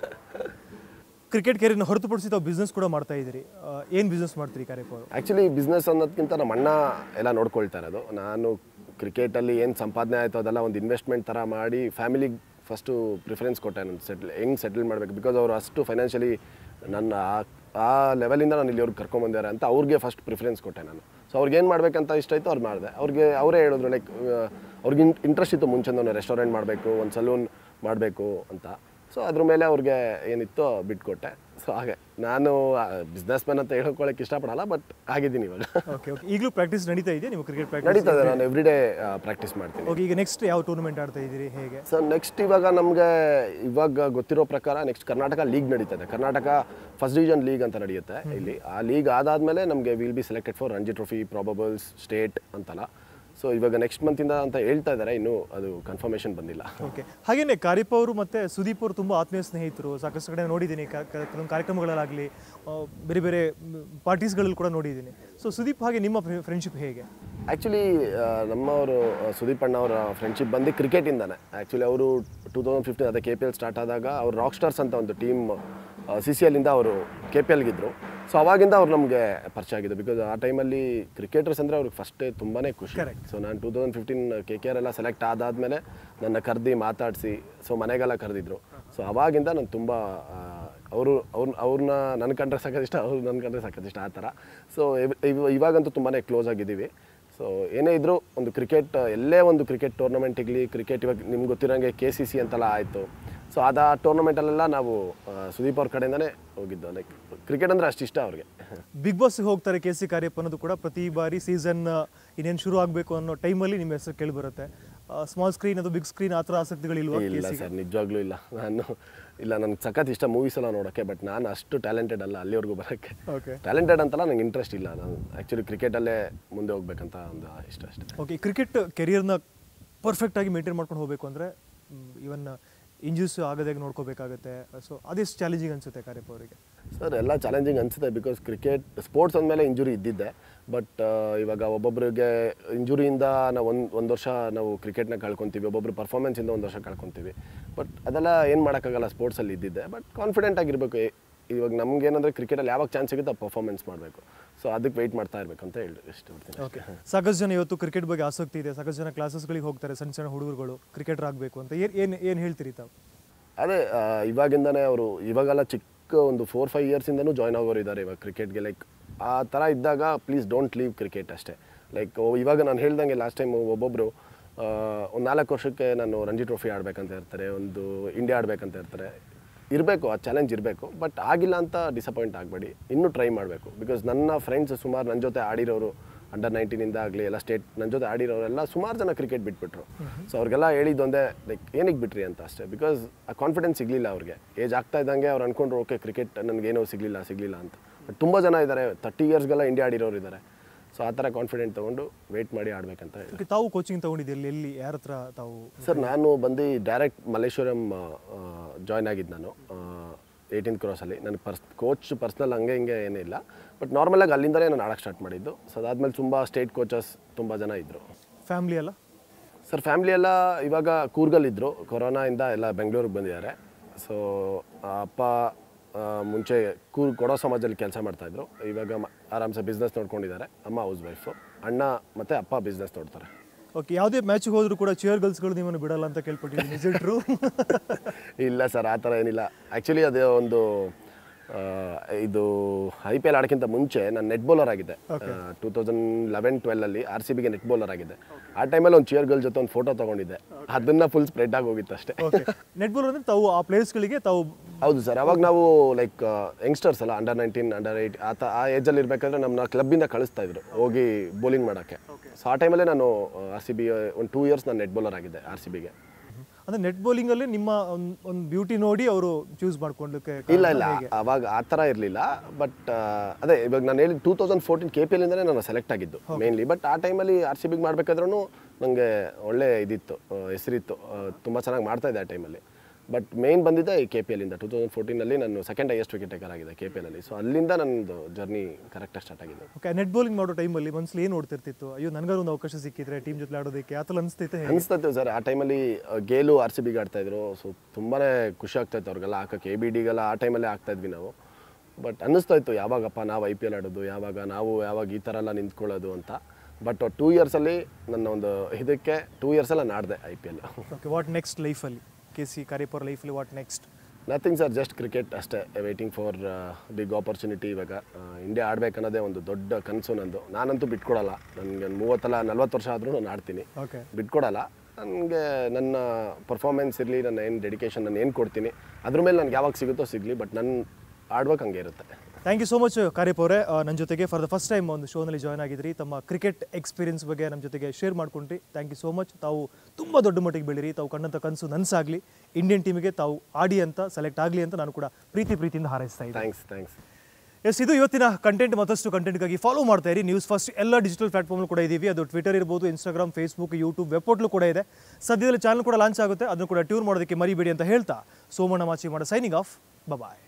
ಕ್ರಿಕೆಟ್ ಕೆರಿಯರ್ನ ಹೊರತುಪಡಿಸಿ ತಾವು ಬಿಸ್ನೆಸ್ ಕೂಡ ಮಾಡ್ತಾ ಇದ್ದೀರಿ ಏನು ಬಿಸ್ನೆಸ್ ಮಾಡ್ತೀರಿ ಕಾರ್ಯಪುರ ಆ್ಯಕ್ಚುಲಿ ಬಿಸ್ನೆಸ್ ಅನ್ನೋದಕ್ಕಿಂತ ನಮ್ಮ ಅಣ್ಣ ಎಲ್ಲ ನೋಡ್ಕೊಳ್ತಾ ಇರೋದು ನಾನು ಕ್ರಿಕೆಟಲ್ಲಿ ಏನು ಸಂಪಾದನೆ ಆಯಿತು ಅದೆಲ್ಲ ಒಂದು ಇನ್ವೆಸ್ಟ್ಮೆಂಟ್ ಥರ ಮಾಡಿ ಫ್ಯಾಮಿಲಿಗೆ ಫಸ್ಟು ಪ್ರಿಫರೆನ್ಸ್ ಕೊಟ್ಟೆ ನಾನು ಸೆಟ್ಲ್ ಹೆಂಗೆ ಸೆಟಲ್ ಮಾಡಬೇಕು ಬಿಕಾಸ್ ಅವರು ಅಷ್ಟು ಫೈನಾನ್ಷಿಯಲಿ ನನ್ನ ಆ- ಆ ಲೆವೆಲಿಂದ ನಾನು ಇಲ್ಲಿವ್ರಿಗೆ ಕರ್ಕೊಂಬಂದಿದ್ದಾರೆ ಅಂತ ಅವ್ರಿಗೆ ಫಸ್ಟ್ ಪ್ರಿಫರೆನ್ಸ್ ಕೊಟ್ಟೆ ನಾನು ಸೊ ಅವ್ರಿಗೆ ಏನು ಮಾಡಬೇಕಂತ ಇಷ್ಟ ಆಯಿತು ಅವ್ರು ಮಾಡಿದೆ ಅವ್ರಿಗೆ ಅವರೇ ಹೇಳಿದ್ರು ಲೈಕ್ ಅವ್ರಿಗೆ ಇಂಟ್ರೆಸ್ಟ್ ಇತ್ತು ಮುಂಚೆನೇ ರೆಸ್ಟೋರೆಂಟ್ ಮಾಡಬೇಕು ಒಂದು ಸಲೂನ್ ಮಾಡಬೇಕು ಅಂತ ಸೊ ಅದ್ರ ಮೇಲೆ ಅವ್ರಿಗೆ ಏನಿತ್ತು ಬಿಟ್ಕೊಟ್ಟೆ ಸೊ ಹಾಗೆ ನಾನು ಬಿಸ್ನೆಸ್ ಮ್ಯಾನ್ ಅಂತ ಹೇಳ್ಕೊಳಕ್ಕೆ ಇಷ್ಟಪಡಲ್ಲ ಬಟ್ ಆಗಿದ್ದೀನಿ ಇವಾಗ ಓಕೆ ಓಕೆ ಈಗಲೂ ಪ್ರಾಕ್ಟೀಸ್ ನಡೀತಾ ಇದೆಯಾ ನೀವು ಕ್ರಿಕೆಟ್ ಪ್ರಾಕ್ಟೀಸ್ ನಡೀತಾ ಇದೆ ನಾನು ಎವ್ರಿ ಡೇ ಪ್ರಾಕ್ಟೀಸ್ ಮಾಡ್ತೀನಿ ಓಕೆ ಈಗ ನೆಕ್ಸ್ಟ್ ಯಾವ ಟೂರ್ನಮೆಂಟ್ ಆಡ್ತಾ ಇದ್ದೀರಿ ಹೇಗೆ ಸೊ ನೆಕ್ಸ್ಟ್ ಇವಾಗ ನಮಗೆ ಇವಾಗ ಗೊತ್ತಿರೋ ಪ್ರಕಾರ ನೆಕ್ಸ್ಟ್ ಕರ್ನಾಟಕ ಲೀಗ್ ನಡೀತದೆ ಕರ್ನಾಟಕ ಫಸ್ಟ್ ಡಿವಿಷನ್ ಲೀಗ್ ಅಂತ ನಡೆಯುತ್ತೆ ಇಲ್ಲಿ ಆ ಲೀಗ್ ಆದಾದಮೇಲೆ ನಮಗೆ will be selected for Ranji Trophy probables state ಅಂತಲ್ಲ ಸೊ ಇವಾಗ ನೆಕ್ಸ್ಟ್ ಮಂತಿಂದ ಅಂತ ಹೇಳ್ತಾ ಇದ್ದಾರೆ ಇನ್ನೂ ಅದು ಕನ್ಫರ್ಮೇಷನ್ ಬಂದಿಲ್ಲ ಓಕೆ ಹಾಗೇನೆ ಕಾರಿಪ್ ಅವರು ಮತ್ತೆ ಸುದೀಪ್ ಅವರು ತುಂಬ ಆತ್ಮೀಯ ಸ್ನೇಹಿತರು ಸಾಕಷ್ಟು ಕಡೆ ನೋಡಿದ್ದೀನಿ ಕ- ಕ- ಕೆಲವೊಂದು ಕಾರ್ಯಕ್ರಮಗಳಲ್ಲಾಗಲಿ ಆ, ಬೇರೆ ಬೇರೆ ಪಾರ್ಟೀಸ್ಗಳಲ್ಲಿ ಕೂಡ ನೋಡಿದ್ದೀನಿ ಸೊ ಸುದೀಪ್ ಹಾಗೆ ನಿಮ್ಮ ಫ್ರೆಂಡ್ಶಿಪ್ ಹೇಗೆ ಆ್ಯಕ್ಚುಲಿ ನಮ್ಮವರು ಸುದೀಪ್ ಅಣ್ಣ ಅವರ ಫ್ರೆಂಡ್ಶಿಪ್ ಬಂದು ಕ್ರಿಕೆಟಿಂದಾನೆ ಆ್ಯಕ್ಚುಲಿ ಅವರು ಟೂ ತೌಸಂಡ್ ಫಿಫ್ಟೀನ್ ಅದೇ ಕೆ ಪಿ ಎಲ್ ಸ್ಟಾರ್ಟ್ ಆದಾಗ ಅವ್ರು ರಾಕ್ ಸ್ಟಾರ್ಸ್ ಅಂತ ಒಂದು ಟೀಮ್ ಸಿ ಸಿ ಎಲ್ಲಿಂದ ಅವರು ಕೆ ಪಿ ಎಲ್ಗಿದ್ರು ಸೊ ಅವಾಗಿಂದ ಅವ್ರು ನಮಗೆ ಪರಿಚಯ ಆಗಿದ್ದು ಬಿಕಾಸ್ ಆ ಟೈಮಲ್ಲಿ ಕ್ರಿಕೆಟರ್ಸ್ ಅಂದರೆ ಅವ್ರಿಗೆ ಫಸ್ಟೇ ತುಂಬಾ ಖುಷಿ Correct. ಸೊ ನಾನು two thousand fifteen K K R ಎಲ್ಲ ಸೆಲೆಕ್ಟ್ ಆದಾದಮೇಲೆ ನನ್ನ ಕರೆದಿ ಮಾತಾಡಿಸಿ ಸೊ ಮನೆಗೆಲ್ಲ ಕರೆದಿದ್ರು ಸೊ ಅವಾಗಿಂದ ನಾನು ತುಂಬ ಅವರು ಅವ್ರ ಅವ್ರನ್ನ ನನ್ನ ಕಂಡ್ರೆ ಸಾಕದಿಷ್ಟ ಅವ್ರು ನನ್ನ ಕಂಡ್ರೆ ಸಾಕದಿಷ್ಟ ಆ ಥರ ಸೊ ಇವಾಗಂತೂ ತುಂಬಾ ಕ್ಲೋಸ್ ಆಗಿದ್ದೀವಿ ಸೊ ಏನೇ ಇದ್ದರೂ ಒಂದು ಕ್ರಿಕೆಟ್ ಎಲ್ಲೇ ಒಂದು ಕ್ರಿಕೆಟ್ ಟೂರ್ನಮೆಂಟ್ ಇರಲಿ ಕ್ರಿಕೆಟ್ ಇವಾಗ ನಿಮ್ಗೆ ಗೊತ್ತಿರೋಂಗೆ ಕೆ ಸಿ ಸಿ ಅಂತೆಲ್ಲ ಆಯಿತು ಸೊ ಅದು ಆ ಟೂರ್ನಮೆಂಟಲ್ಲೆಲ್ಲ ನಾವು ಆ, ಸುದೀಪ್ ಅವ್ರ ಕಡೆಯಿಂದನೇ ಹೋಗಿದ್ದು ಲೈಕ್ ಕ್ರಿಕೆಟ್ ಅಂದರೆ ಅಷ್ಟು ಇಷ್ಟ ಅವ್ರಿಗೆ ಬಿಗ್ ಬಾಸ್ ಹೋಗ್ತಾರೆ ಕೆ ಸಿ ಕಾರ್ಯಪ್ಪ ಅನ್ನೋದು ಕೂಡ ಪ್ರತಿ ಬಾರಿ ಸೀಸನ್ ಇನ್ನೇನು ಶುರು ಆಗಬೇಕು ಅನ್ನೋ ಟೈಮಲ್ಲಿ ನಿಮ್ಮ ಹೆಸರು ಕೇಳಿ ಬರುತ್ತೆ ಸ್ಮಾಲ್ ಸ್ಕ್ರೀನ್ ಅದು ಬಿಗ್ ಸ್ಕ್ರೀನ್ ಆ ಥರ ಆಸಕ್ತಿಗಳಿಲ್ವಾ ಇಲ್ಲ ಸರ್ ನಿಜವಾಗ್ಲೂ ಇಲ್ಲ ನಾನು ಇಲ್ಲ ನನಗೆ ಸಖತ್ ಇಷ್ಟ ಮೂವೀಸ್ ಎಲ್ಲ ನೋಡೋಕ್ಕೆ ಬಟ್ ನಾನು ಅಷ್ಟು ಟ್ಯಾಲೆಂಟೆಡ್ ಅಲ್ಲ ಅಲ್ಲಿವರೆಗೂ ಬರೋಕ್ಕೆ ಓಕೆ ಟ್ಯಾಲೆಂಟೆಡ್ ಅಂತಲ್ಲ ನಂಗೆ ಇಂಟ್ರೆಸ್ಟ್ ಇಲ್ಲ ನಾನು ಆ್ಯಕ್ಚುಲಿ ಕ್ರಿಕೆಟಲ್ಲೇ ಮುಂದೆ ಹೋಗ್ಬೇಕಂತ ಒಂದು ಇಷ್ಟ ಅಷ್ಟೇ ಓಕೆ ಕ್ರಿಕೆಟ್ ಕೆರಿಯರ್ನ ಪರ್ಫೆಕ್ಟಾಗಿ ಮೇಂಟೈನ್ ಮಾಡ್ಕೊಂಡು ಹೋಗಬೇಕು ಅಂದರೆ ಇವನ್ ಇಂಜುಸ್ ಆಗದಾಗೆ ನೋಡ್ಕೋಬೇಕಾಗತ್ತೆ ಸೊ ಅದೆಷ್ಟು ಚಾಲೆಂಜಿಂಗ್ ಅನ್ಸುತ್ತೆ ಕಾರ್ಯಪ್ಪ ಅವರಿಗೆ ಸರ್ ಎಲ್ಲ ಚಾಲೆಂಜಿಂಗ್ ಅನಿಸುತ್ತೆ ಬಿಕಾಸ್ ಕ್ರಿಕೆಟ್ ಸ್ಪೋರ್ಟ್ಸ್ ಅಂದಮೇಲೆ ಇಂಜುರಿ ಇದ್ದಿದ್ದೆ ಬಟ್ ಇವಾಗ ಒಬ್ಬೊಬ್ಬರಿಗೆ ಇಂಜುರಿಯಿಂದ ನಾವು ಒಂದು ಒಂದು ವರ್ಷ ನಾವು ಕ್ರಿಕೆಟ್ನ ಕಳ್ಕೊತೀವಿ ಒಬ್ಬೊಬ್ರು ಪರ್ಫಾರ್ಮೆನ್ಸಿಂದ ಒಂದು ವರ್ಷ ಕಳ್ಕೊತೀವಿ ಬಟ್ ಅದೆಲ್ಲ ಏನು ಮಾಡೋಕ್ಕಾಗಲ್ಲ ಸ್ಪೋರ್ಟ್ಸಲ್ಲಿ ಇದ್ದಿದ್ದೆ ಬಟ್ ಕಾನ್ಫಿಡೆಂಟ್ ಆಗಿರಬೇಕು ಇವಾಗ ನಮ್ಗೆ ಏನಂದರೆ ಕ್ರಿಕೆಟಲ್ಲಿ ಯಾವಾಗ ಚಾನ್ಸ್ ಸಿಗುತ್ತೆ ಪರ್ಫಾರ್ಮೆನ್ಸ್ ಮಾಡಬೇಕು ಸೊ ಅದಕ್ಕೆ ವೆಯ್ಟ್ ಮಾಡ್ತಾ ಇರಬೇಕು ಅಂತ ಹೇಳಿ ಇಷ್ಟಪಡ್ತೀನಿ ಓಕೆ ಸಾಕಷ್ಟು ಜನ ಇವತ್ತು ಕ್ರಿಕೆಟ್ ಬಗ್ಗೆ ಆಸಕ್ತಿ ಇದೆ ಸಾಕಷ್ಟು ಜನ ಕ್ಲಾಸಸ್ಗಳಿಗೆ ಹೋಗ್ತಾರೆ ಸಣ್ಣ ಸಣ್ಣ ಹುಡುಗರುಗಳು ಕ್ರಿಕೆಟರ್ ಆಗಬೇಕು ಅಂತ ಏನು ಏನು ಏನು ಹೇಳ್ತೀರಿ ತಾವು ಅದೇ ಆ, ಇವಾಗಿಂದನೇ ಅವರು ಇವಾಗೆಲ್ಲ ಚಿಕ್ಕ ಒಂದು ಫೋರ್ ಫೈವ್ ಇಯರ್ಸಿಂದನೂ ಜಾಯ್ನ್ ಆಗೋರು ಇದ್ದಾರೆ ಇವಾಗ ಕ್ರಿಕೆಟ್ಗೆ ಲೈಕ್ ಆ ಥರ ಇದ್ದಾಗ ಪ್ಲೀಸ್ ಡೋಂಟ್ ಲೀವ್ ಕ್ರಿಕೆಟ್ ಅಷ್ಟೇ ಲೈಕ್ ಇವಾಗ ನಾನು ಹೇಳ್ದಂಗೆ ಲಾಸ್ಟ್ ಟೈಮ್ ಒಬ್ಬೊಬ್ಬರು ಒಂದು ನಾಲ್ಕು ವರ್ಷಕ್ಕೆ ನಾನು ರಂಜಿ ಟ್ರೋಫಿ ಆಡಬೇಕಂತ ಇರ್ತಾರೆ ಒಂದು ಇಂಡಿಯಾ ಆಡಬೇಕಂತ ಇರ್ತಾರೆ ಇರಬೇಕು ಆ ಚಾಲೆಂಜ್ ಇರಬೇಕು ಬಟ್ ಆಗಿಲ್ಲ ಅಂತ ಡಿಸಪಾಯಿಂಟ್ ಆಗಬೇಡಿ ಇನ್ನೂ ಟ್ರೈ ಮಾಡಬೇಕು ಬಿಕಾಸ್ ನನ್ನ ಫ್ರೆಂಡ್ಸ್ ಸುಮಾರು ನನ್ನ ಜೊತೆ ಆಡಿರೋರು ಅಂಡರ್ ನೈನ್ಟೀನಿಂದ ಆಗಲಿ ಎಲ್ಲ ಸ್ಟೇಟ್ ನನ್ನ ಜೊತೆ ಆಡಿರೋರೆಲ್ಲ ಸುಮಾರು ಜನ ಕ್ರಿಕೆಟ್ ಬಿಟ್ಬಿಟ್ರು ಸೊ ಅವ್ರಿಗೆಲ್ಲ ಹೇಳಿದ್ದೊಂದೇ ಲೈಕ್ ಏನಕ್ಕೆ ಬಿಟ್ರಿ ಅಂತ ಅಷ್ಟೇ ಬಿಕಾಸ್ ಆ ಕಾನ್ಫಿಡೆನ್ಸ್ ಸಿಗಲಿಲ್ಲ ಅವ್ರಿಗೆ ಏಜ್ ಆಗ್ತಾ ಇದ್ದಂಗೆ ಅವ್ರು ಅನ್ಕೊಂಡ್ರು ಓಕೆ ಕ್ರಿಕೆಟ್ ನನಗೇನೋ ಸಿಗಲಿಲ್ಲ ಸಿಗಲಿಲ್ಲ ಅಂತ ಬಟ್ ತುಂಬ ಜನ ಇದ್ದಾರೆ ತರ್ಟಿ ಇಯರ್ಸ್ಗೆಲ್ಲ ಇಂಡಿಯಾ ಆಡಿರೋರು ಇದ್ದಾರೆ ಸೊ ಆ ಥರ ಕಾನ್ಫಿಡೆಂಟ್ ತೊಗೊಂಡು ವೆಯ್ಟ್ ಮಾಡಿ ಆಡಬೇಕಂತ ಹೇಳಿ Okay, ತಾವು ಕೋಚಿಂಗ್ ತಗೊಂಡಿದ್ದು ಎಲ್ಲಿ ಎಲ್ಲಿ ಯಾರ ಹತ್ರ ತಾವು ಸರ್ ನಾನು ಬಂದು ಡೈರೆಕ್ಟ್ ಮಲ್ಲೇಶ್ವರಂ ಜಾಯ್ನ್ ಆಗಿದ್ದು ನಾನು ಏಯ್ಟೀನ್ ಕ್ರಾಸಲ್ಲಿ ನನಗೆ ಪರ್ಸ್ ಕೋಚ್ ಪರ್ಸ್ನಲ್ ಹಂಗೆ ಹಿಂಗೆ ಏನಿಲ್ಲ ಬಟ್ ನಾರ್ಮಲಾಗಿ ಅಲ್ಲಿಂದಲೇ ನಾನು ಆಡೋಕ್ಕೆ ಸ್ಟಾರ್ಟ್ ಮಾಡಿದ್ದು ಸೊ ಅದಾದಮೇಲೆ ತುಂಬ ಸ್ಟೇಟ್ ಕೋಚಸ್ ತುಂಬ ಜನ ಇದ್ದರು ಫ್ಯಾಮಿಲಿ ಎಲ್ಲ ಸರ್ ಫ್ಯಾಮ್ಲಿ ಎಲ್ಲ ಇವಾಗ ಕೂರ್ಗಲ್ಲಿದ್ದರು ಕೊರೋನಾಯಿಂದ ಎಲ್ಲ ಬೆಂಗಳೂರಿಗೆ ಬಂದಿದ್ದಾರೆ ಸೊ ಅಪ್ಪ ಆ, ಮುಂಚೆ ಕೂರ್ ಕೊಡೋ ಸಮಾಜದಲ್ಲಿ ಕೆಲಸ ಮಾಡ್ತಾಯಿದ್ರು ಇವಾಗ ಮ- ಆರಾಮ್ಸೆ ಬಿಸ್ನೆಸ್ ನೋಡ್ಕೊಂಡಿದ್ದಾರೆ ಅಮ್ಮ ಹೌಸ್ ವೈಫು ಅಣ್ಣ ಮತ್ತು ಅಪ್ಪ ಬಿಸ್ನೆಸ್ ನೋಡ್ತಾರೆ ಓಕೆ ಯಾವುದೇ ಮ್ಯಾಚ್ಗೆ ಹೋದ್ರು ಕೂಡ ಚೇರ್ ಗರ್ಲ್ಸ್ಗಳು ನಿಮ್ಮನ್ನು ಬಿಡಲ್ಲ ಅಂತ ಕೇಳ್ಪಟ್ಟಿದ್ದೀನಿ ನಿಜಟ್ರು ಇಲ್ಲ ಸರ್ ಆ ಥರ ಏನಿಲ್ಲ ಆ್ಯಕ್ಚುಲಿ ಅದೇ ಒಂದು ಆ, ಇದು ಐ ಪಿ ಎಲ್ ಆಡೋಕ್ಕಿಂತ ಮುಂಚೆ ನಾನು ನೆಟ್ ಬೌಲರ್ ಆಗಿದ್ದೆ ಟೂ ತೌಸಂಡ್ ಲೆವೆನ್ ಟ್ವೆಲ್ಲಲ್ಲಿ ಆರ್ ಸಿ ಬಿಗೆ ನೆಟ್ ಬೌಲರ್ ಆಗಿದ್ದೆ ಆ ಟೈಮಲ್ಲಿ ಒಂದು ಚಿಯರ್ ಗರ್ಲ್ ಜೊತೆ ಒಂದು ಫೋಟೋ ತೊಗೊಂಡಿದ್ದೆ ಅದನ್ನು ಫುಲ್ ಸ್ಪ್ರೆಡ್ ಆಗಿ ಹೋಗಿತ್ತು ಅಷ್ಟೇ ಓಕೆ ನೆಟ್ ಬಾಲ್ ಅಂದರೆ ತಾವು ಆ ಪ್ಲೇಸ್ಗಳಿಗೆ ತಾವು ಹೌದು ಸರ್ ಅವಾಗ ನಾವು ಲೈಕ್ ಯಂಗ್ಸ್ಟರ್ಸ್ ಅಲ್ಲ ಅಂಡರ್ ನೈನ್ಟೀನ್ ಅಂಡರ್ ಏಯ್ಟ್ ಆ ತ ಆ ಏಜಲ್ಲಿ ಇರಬೇಕಾದ್ರೆ ನಮ್ಮನ್ನ ಕ್ಲಬ್ಬಿಂದ ಕಳಿಸ್ತಾ ಇದ್ರು ಹೋಗಿ ಬೌಲಿಂಗ್ ಮಾಡೋಕ್ಕೆ ಸೊ ಆ ಟೈಮಲ್ಲೇ ನಾನು ಆರ್ ಸಿ ಬಿ ಒಂದು ಟೂ ಇಯರ್ಸ್ ನಾನು ನೆಟ್ ಬೌಲರ್ ಆಗಿದ್ದೆ ಆರ್ ಸಿ ಬಿಗೆ ಅಂದರೆ ನೆಟ್ ಬೌಲಿಂಗಲ್ಲಿ ನಿಮ್ಮ ಒಂದು ಒಂದು ಬ್ಯೂಟಿ ನೋಡಿ ಅವರು ಚೂಸ್ ಮಾಡ್ಕೊಂಡಕ್ಕೆ ಇಲ್ಲ ಇಲ್ಲ ಅವಾಗ ಆ ಥರ ಇರಲಿಲ್ಲ ಬಟ್ ಅದೇ ಇವಾಗ ನಾನು ಹೇಳಿ two thousand fourteen K P ಎಲ್ಲಿಂದಲೇ ನಾನು ಸೆಲೆಕ್ಟ್ ಆಗಿದ್ದು ಮೇನ್ಲಿ ಬಟ್ ಆ ಟೈಮಲ್ಲಿ ಆರ್ ಸಿ ಬಿಗೆ ಮಾಡಬೇಕಾದ್ರೂ ನನಗೆ ಒಳ್ಳೆ ಇದಿತ್ತು ಆ, ಹೆಸರಿತ್ತು ತುಂಬ ಚೆನ್ನಾಗಿ ಮಾಡ್ತಾ ಇದ್ದೆ ಆ ಟೈಮಲ್ಲಿ ಬಟ್ ಮೇನ್ ಬಂದಿದ್ದೆ ಈ ಕೆ ಪಿ ಎಲ್ಲಿಂದ ಟೂ ತೌಸಂಡ್ ಫೋರ್ಟೀನಲ್ಲಿ ನಾನು ಸೆಕೆಂಡ್ ಹೈಯೆಸ್ಟ್ ವಿಕೆಟ್ ಟೇಕರ್ ಆಗಿದೆ ಕೆ ಪಿ ಎಲ್ಲಿ ಸೊ ಅಲ್ಲಿಂದ ನನ್ನದು ಜರ್ನಿ ಕರೆಕ್ಟಾಗಿ ಸ್ಟಾರ್ಟ್ ಆಗಿದೆ ಓಕೆ ನೆಟ್ ಬೌಲಿಂಗ್ ಮಾಡೋ ಟೈಮಲ್ಲಿ ಮನ್ಸಲ್ಲಿ ಏನು ನೋಡ್ತಿರ್ತಿತ್ತು ಅಯ್ಯೋ ನನಗಾರು ಒಂದು ಅವಕಾಶ ಸಿಕ್ಕಿದ್ರೆ ಟೀಮ್ ಜೊತೆ ಆಡೋದಕ್ಕೆ ಆ ಥರ ಅನಿಸ್ತೈತೆ ಹೇಗೆ ಅನಿಸ್ತೈತೆ ಸರ್ ಆ ಟೈಮಲ್ಲಿ ಗೇಲು ಆರ್ ಸಿ ಬಿಗೆ ಆಡ್ತಾ ಇದ್ರು ಸೊ ತುಂಬಾ ಖುಷಿ ಆಗ್ತಾಯಿತ್ತು ಅವ್ರಿಗೆಲ್ಲ ಹಾಕಕ್ಕೆ ಎ ಬಿ ಡಿಗೆಲ್ಲ ಆ ಟೈಮಲ್ಲೇ ಆಗ್ತಾ ಇದ್ವಿ ನಾವು ಬಟ್ ಅನ್ನಿಸ್ತಾ ಇತ್ತು ಯಾವಾಗಪ್ಪ ನಾವು ಐ ಪಿ ಎಲ್ ಆಡೋದು ಯಾವಾಗ ನಾವು ಯಾವಾಗ ಈ ಥರ ಎಲ್ಲ ನಿಂತ್ಕೊಳ್ಳೋದು ಅಂತ ಬಟ್ ಟೂ ಇಯರ್ಸಲ್ಲಿ ನನ್ನ ಒಂದು ಇದಕ್ಕೆ ಟೂ ಇಯರ್ಸೆಲ್ಲ ನಾಡಿದೆ I P L okay what next ಲೈಫಲ್ಲಿ ಕೆ ಸಿ ಕಾರ್ಯಪುರ ಲೈಫಲ್ಲಿ what next nothing sir just cricket ಅಷ್ಟೇ ವೇಟಿಂಗ್ ಫಾರ್ ಬಿಗ್ ಆಪರ್ಚುನಿಟಿ ಇವಾಗ ಇಂಡಿಯಾ ಆಡಬೇಕನ್ನೋದೇ ಒಂದು ದೊಡ್ಡ ಕನಸು ನಂದು ನಾನಂತೂ ಬಿಟ್ಕೊಡಲ್ಲ ನನಗೆ ಮೂವತ್ತಲ್ಲ ನಲ್ವತ್ತು ವರ್ಷ ಆದರೂ ನಾನು ಆಡ್ತೀನಿ ಓಕೆ ಬಿಟ್ಕೊಡಲ್ಲ ನನಗೆ ನನ್ನ ಪರ್ಫಾರ್ಮೆನ್ಸ್ ಇರಲಿ ನನ್ನ ಏನು ಡೆಡಿಕೇಶನ್ ನಾನು ಏನು ಕೊಡ್ತೀನಿ ಅದ್ರ ಮೇಲೆ ನನಗೆ ಯಾವಾಗ ಸಿಗುತ್ತೋ ಸಿಗಲಿ ಬಟ್ ನನ್ನ ಆಡ್ಬೇಕು ಹಂಗೆ ಇರುತ್ತೆ thank you so much Kariappa ಅವರೇ ನನ್ನ ಜೊತೆಗೆ ಫಾರ್ ದ ಫಸ್ಟ್ ಟೈಮ್ ಒಂದು ಶೋನಲ್ಲಿ ಜಾಯ್ನ್ ಆಗಿದ್ರಿ ತಮ್ಮ ಕ್ರಿಕೆಟ್ ಎಕ್ಸ್ಪೀರಿಯನ್ಸ್ ಬಗ್ಗೆ ನಮ್ಮ ಜೊತೆಗೆ ಶೇರ್ ಮಾಡ್ಕೊಂಡ್ರಿ ಥ್ಯಾಂಕ್ ಯು ಸೋ ಮಚ್ ತಾವು ತುಂಬ ದೊಡ್ಡ ಮಟ್ಟಿಗೆ ಬೆಳೀರಿ ತಾವು ಕಂಡಂಥ ಕನಸು ನನಸಾಗಲಿ ಇಂಡಿಯನ್ ಟೀಮಿಗೆ ತಾವು ಆಡಿ ಅಂತ ಸೆಲೆಕ್ಟ್ ಆಗಲಿ ಅಂತ ನಾನು ಕೂಡ ಪ್ರೀತಿ ಪ್ರೀತಿಯಿಂದ ಹಾರೈಸ್ತಾ ಇದ್ದೀನಿ ಥ್ಯಾಂಕ್ಸ್ ಥ್ಯಾಂಕ್ಸ್ ಎಸ್ ಇದು ಇವತ್ತಿನ ಕಂಟೆಂಟ್ ಮತ್ತಷ್ಟು ಕಂಟೆಂಟ್ಗಾಗಿ ಫಾಲೋ ಮಾಡ್ತಾ ಇರಿ ನ್ಯೂಸ್ ಫಸ್ಟ್ ಎಲ್ಲ ಡಿಜಿಟಲ್ ಪ್ಲಾಟ್ಫಾರ್ಮ್ ಕೂಡ ಇದೀವಿ ಅದು ಟ್ವಿಟರ್ ಇರ್ಬೋದು Instagram Facebook YouTube web portal ಕೂಡ ಇದೆ ಸದ್ಯದಲ್ಲಿ ಚಾನಲ್ ಕೂಡ ಲಾಂಚ್ ಆಗುತ್ತೆ ಅದನ್ನು ಕೂಡ ಟ್ಯೂನ್ ಮಾಡೋದಕ್ಕೆ ಮರಿಬೇಡಿ ಅಂತ ಹೇಳ್ತಾ ಸೋಮಣ್ಣ ಮಾಚಿ ಮಾಡೋ ಸೈನಿಂಗ್ ಆಫ್ ಬಾಯ್